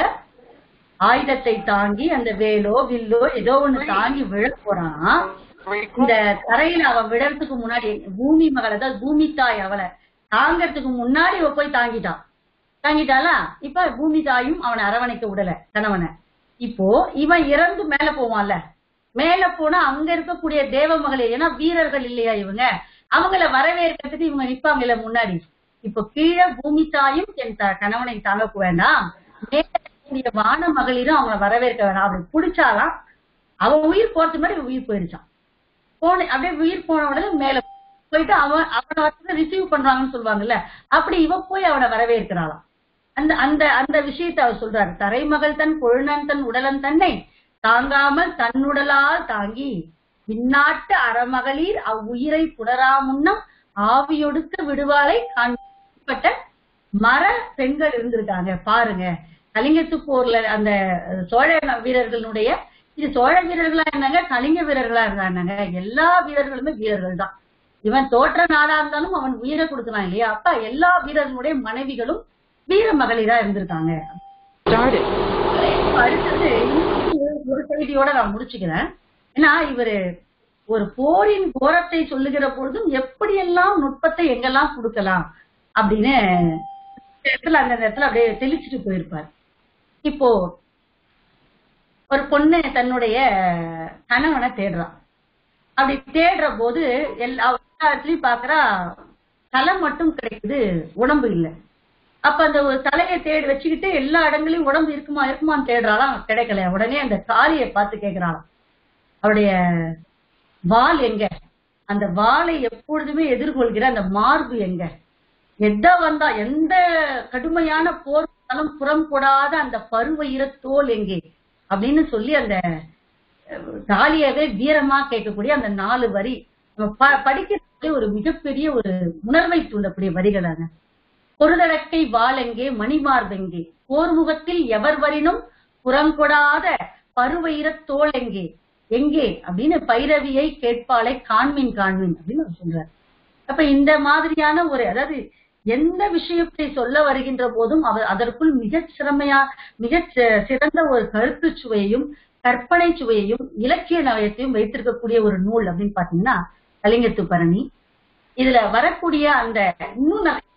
ஆயுதத்தை தாங்கி அந்த வேலோ வில்லோ ஏதோ ஒண்ணு தாங்கி விழ போறான் இந்த தரையில அவன் விழறதுக்கு முன்னாடி பூமி மகள் அதாவது பூமி தாய் அவளை தாங்கறதுக்கு முன்னாடி இவ போய் தாங்கிட்டான் தாங்கிட்டாளா இப்ப பூமி தாயும் அவனை அரவணைக்க விடல கணவனை இப்போ இவன் இறந்து மேல போவான்ல மேல போனா அங்க இருக்கக்கூடிய தேவ மகளே ஏன்னா வீரர்கள் இல்லையா இவங்க அவங்கள வரவேற்கிறதுக்கு இவங்க நிப்பாங்கல்ல முன்னாடி இப்போ கீழே பூமி தாயும் என் த- கணவனை தாங்க வேண்டாம் மேல இருக்கக்கூடிய வான மகளிரும் அவங்கள வரவேற்க வேண்டாம் அப்படி பிடிச்சாலாம் அவன் உயிர் போறது மாதிரி இவன் உயிர் போயிடுச்சான் போன அப்படியே உயிர் போன உடனே மேல போயிட்டு அவன் அவனை வந்து ரிசீவ் பண்றாங்கன்னு சொல்லுவாங்கல்ல அப்படி இவ போய் அவனை வரவேற்கிறாளாம் அந்த அந்த அந்த விஷயத்தை அவர் சொல்றாரு தரைமகள் தன் கொழுநன் தன் உடலன் தன்னை தாங்காமல் தன்னுடலால் தாங்கி விண்ணாட்டு அறமகளிர் அவ்வுயிரை புணரா முன்னம் ஆவியொடுக்க விடுவாரை காண்பட்ட மர பெண்கள் இருந்திருக்காங்க பாருங்க கலிங்கத்து போர்ல அந்த சோழ வீரர்களுடைய இது சோழ வீரர்களா இருந்தாங்க கலிங்க வீரர்களா இருந்தாங்க எல்லா வீரர்களுமே வீரர்கள் தான் இவன் தோற்ற நாடா இருந்தாலும் அவன் உயிரை கொடுக்கலாம் இல்லையா அப்ப எல்லா வீரர்களுடைய மனைவிகளும் வீர மகளிரா இருந்திருக்காங்க started. அடுத்தது இன்னொரு ஒரு செய்தியோட நான் முடிச்சுக்கிறேன் ஏன்னா இவரு ஒரு போரின் கோரத்தை சொல்லுகிற பொழுதும் எப்படியெல்லாம் நுட்பத்தை எங்கெல்லாம் கொடுக்கலாம் அப்படின்னு இந்த இடத்துல அந்த இடத்துல அப்படியே தெளிச்சுட்டு போயிருப்பார் இப்போ ஒரு பொண்ணு தன்னுடைய கணவனை தேடுறான் அப்படி தேடுற போது எல்லா எல்லா இடத்துலயும் பாக்குறா தலை மட்டும் கிடைக்குது உடம்பு இல்லை அப்ப அந்த ஒரு தலையை தேடி வச்சுக்கிட்டு எல்லா இடங்களையும் உடம்பு இருக்குமா இருக்குமான்னு தேடுறாளாம் கிடைக்கல உடனே அந்த காளியை பார்த்து கேக்குறாளாம் அவருடைய வால் எங்க அந்த வாளை எப்பொழுதுமே எதிர்கொள்கிற அந்த மார்பு எங்க எத வந்தா எந்த கடுமையான போர் வந்தாலும் புறம் போடாத அந்த பருவ தோல் எங்கே அப்படின்னு சொல்லி அந்த அஹ், காளியவே வீரமா கேட்கக்கூடிய அந்த நாலு வரி நம்ம ப- படிக்கிறதுலே ஒரு மிகப்பெரிய ஒரு உணர்வை தூண்டக்கூடிய வரிகளாங்க பொருதடக்கை வாளெங்கே மணிமார்பெங்கே போர்முகத்தில் எவர் வரினும் புறங்கொடாத பருவயிரத் தோள் எங்கே எங்கே அப்படின்னு பைரவியை கேட்பாளை காண்மின் காண்மின் அப்படின்னு அவர் சொல்றார் அப்ப இந்த மாதிரியான ஒரு அதாவது எந்த விஷயத்தை சொல்ல வருகின்ற போதும் அவர் அதற்குள் மிகச் சிறமையா மிகச் சி- சிறந்த ஒரு கருத்து சுவையையும் கற்பனை சுவையையும் இலக்கிய நயத்தையும் வைத்திருக்கக்கூடிய ஒரு நூல் அப்படின்னு பாத்தீங்கன்னா கலிங்கத்து பரணி இதுல வரக்கூடிய அந்த இன்னும் நிறைய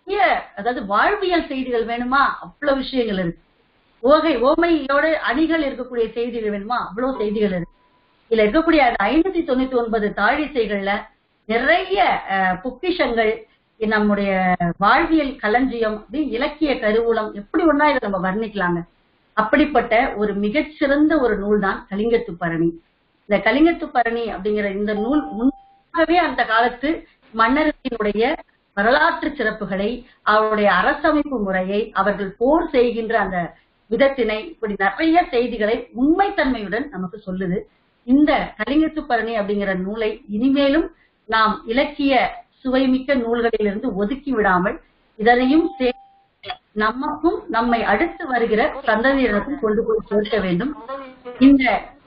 நிறைய அதாவது வாழ்வியல் செய்திகள் வேணுமா அவ்வளவு விஷயங்கள் இருக்கு ஓகை ஓமையோட அணிகள் இருக்கக்கூடிய செய்திகள் வேணுமா அவ்வளவு செய்திகள் இருக்கு இதுல இருக்கக்கூடிய அந்த ஐநூத்தி தொண்ணூத்தி ஒன்பது தாழிசைகள்ல நிறைய அஹ், பொக்கிஷங்கள் நம்முடைய வாழ்வியல் களஞ்சியம் அப்படி இலக்கிய கருவூலம் எப்படி ஒண்ணா இதை நம்ம வர்ணிக்கலாங்க அப்படிப்பட்ட ஒரு மிகச்சிறந்த ஒரு நூல் தான் கலிங்கத்து பரணி இந்த கலிங்கத்து பரணி அப்படிங்கிற இந்த நூல் முன்னாகவே அந்த காலத்து மன்னர்களினுடைய வரலாற்று சிறப்புகளை அவருடைய அரசமைப்பு முறையை அவர்கள் போர் செய்கின்ற அந்த விதத்தினை இப்படி நிறைய செய்திகளை உண்மைத்தன்மையுடன் நமக்கு சொல்லுது இந்த கலிங்கத்து பரணி அப்படிங்கிற நூலை இனிமேலும் நாம் இலக்கிய சுவைமிக்க நூல்களிலிருந்து ஒதுக்கி விடாமல் இதனையும் சே- நமக்கும் நம்மை அடுத்து வருகிற சந்ததியினருக்கும் கொண்டு போய் சேர்க்க வேண்டும் இந்த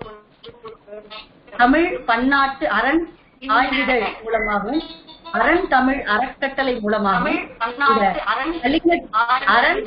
தமிழ் பன்னாட்டு அரண் ஆய்விதழ் மூலமாகவும் அரண் தமிழ் அறக்கட்டளை மூலமாகவும் இந்த கலிங்கத் அரண்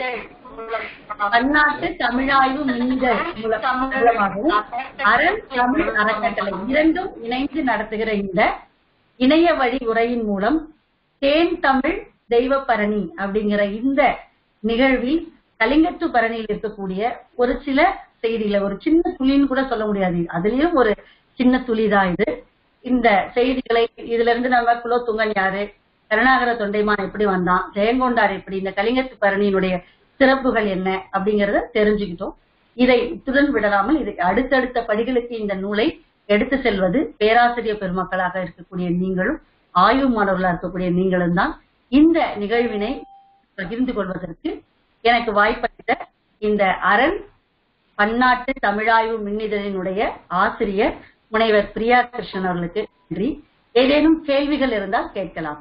பன்னாட்டு தமிழாய்வு மின்னிதழ் மூல- மூலமாகவும் அரண் தமிழ் அறக்கட்டளை இரண்டும் இணைந்து நடத்துகிற இந்த இணைய வழி உரையின் மூலம் தேன் தமிழ் தெய்வப்பரணி அப்படிங்கிற இந்த நிகழ்வில் கலிங்கத்து பரணியில் இருக்கக்கூடிய ஒரு சில செய்திகளை ஒரு சின்ன துளின்னு கூட சொல்ல முடியாது அதுலயும் ஒரு சின்ன துளி தான் இது இந்த செய்திகளை இதுல இருந்து நம்ம குலோத்துங்கன் யாரு கருணாகர தொண்டைமான் எப்படி வந்தான் ஜெயங்கொண்டார் எப்படி இந்த கலிங்கத்து பரணியினுடைய சிறப்புகள் என்ன அப்படிங்கறத தெரிஞ்சுக்கிட்டோம் இதை இத்துடன் விடலாமல் இது அடுத்தடுத்த படிகளுக்கு இந்த நூலை எடுத்து செல்வது பேராசிரியர் பெருமக்களாக இருக்கக்கூடிய நீங்களும் ஆய்வு மாணவர்களாக இருக்கக்கூடிய நீங்களும் தான் இந்த நிகழ்வினை பகிர்ந்து கொள்வதற்கு எனக்கு வாய்ப்பளித்த இந்த அரண் பன்னாட்டு தமிழாய்வு மின்னிதழினுடைய ஆசிரியர் முனைவர் பிரியா கிருஷ்ணன் அவர்களுக்கு நன்றி ஏதேனும் கேள்விகள் இருந்தால் கேட்கலாம்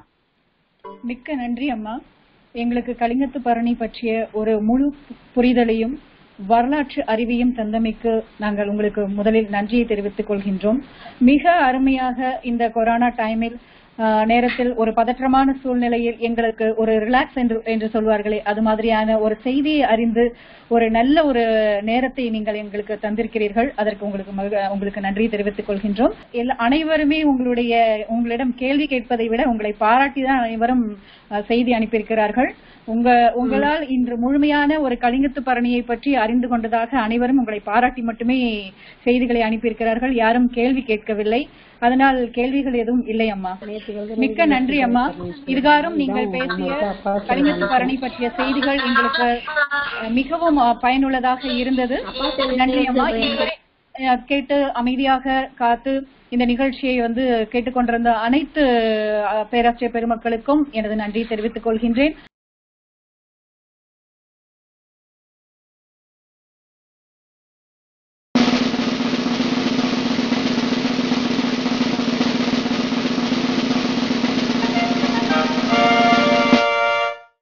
மிக்க நன்றி அம்மா எங்களுக்கு கலிங்கத்து பரணி பற்றிய ஒரு முழு புரிதலையும் வரலாற்று அறிவையும் தந்தமைக்கு நாங்கள் உங்களுக்கு முதலில் நன்றியை தெரிவித்துக் கொள்கின்றோம் மிக அருமையாக இந்த கொரோனா டைமில் ஆஹ், நேரத்தில் ஒரு பதற்றமான சூழ்நிலையில் எங்களுக்கு ஒரு ரிலாக்ஸ் என்று என்று சொல்வார்களே அது மாதிரியான ஒரு செய்தியை அறிந்து ஒரு நல்ல ஒரு நேரத்தை நீங்கள் எங்களுக்கு தந்திருக்கிறீர்கள் அதற்கு உங்களுக்கு மகிழ- உங்களுக்கு நன்றி தெரிவித்துக் கொள்கின்றோம் எல்லா- அனைவருமே உங்களுடைய உங்களிடம் கேள்வி கேட்பதை விட உங்களை பாராட்டி தான் அனைவரும் அஹ், செய்தி அனுப்பியிருக்கிறார்கள் உங்க உங்களால் இன்று முழுமையான ஒரு கலிங்கத்து பரணியை பற்றி அறிந்து கொண்டதாக அனைவரும் உங்களை பாராட்டி மட்டுமே செய்திகளை அனுப்பியிருக்கிறார்கள் யாரும் கேள்வி கேட்கவில்லை அதனால் கேள்விகள் எதுவும் இல்லை அம்மா மிக்க நன்றி அம்மா இதுகாரும் நீங்கள் பேசிய கலிங்கத்து பரணி பற்றிய செய்திகள் எங்களுக்கு அஹ், மிகவும் அஹ், பயனுள்ளதாக இருந்தது நன்றி அம்மா இதுவரை அஹ், கேட்டு அமைதியாக காத்து இந்த நிகழ்ச்சியை வந்து கேட்டுக்கொண்டிருந்த அனைத்து அஹ், பேராசிரியர் பெருமக்களுக்கும் எனது நன்றி தெரிவித்துக் கொள்கின்றேன்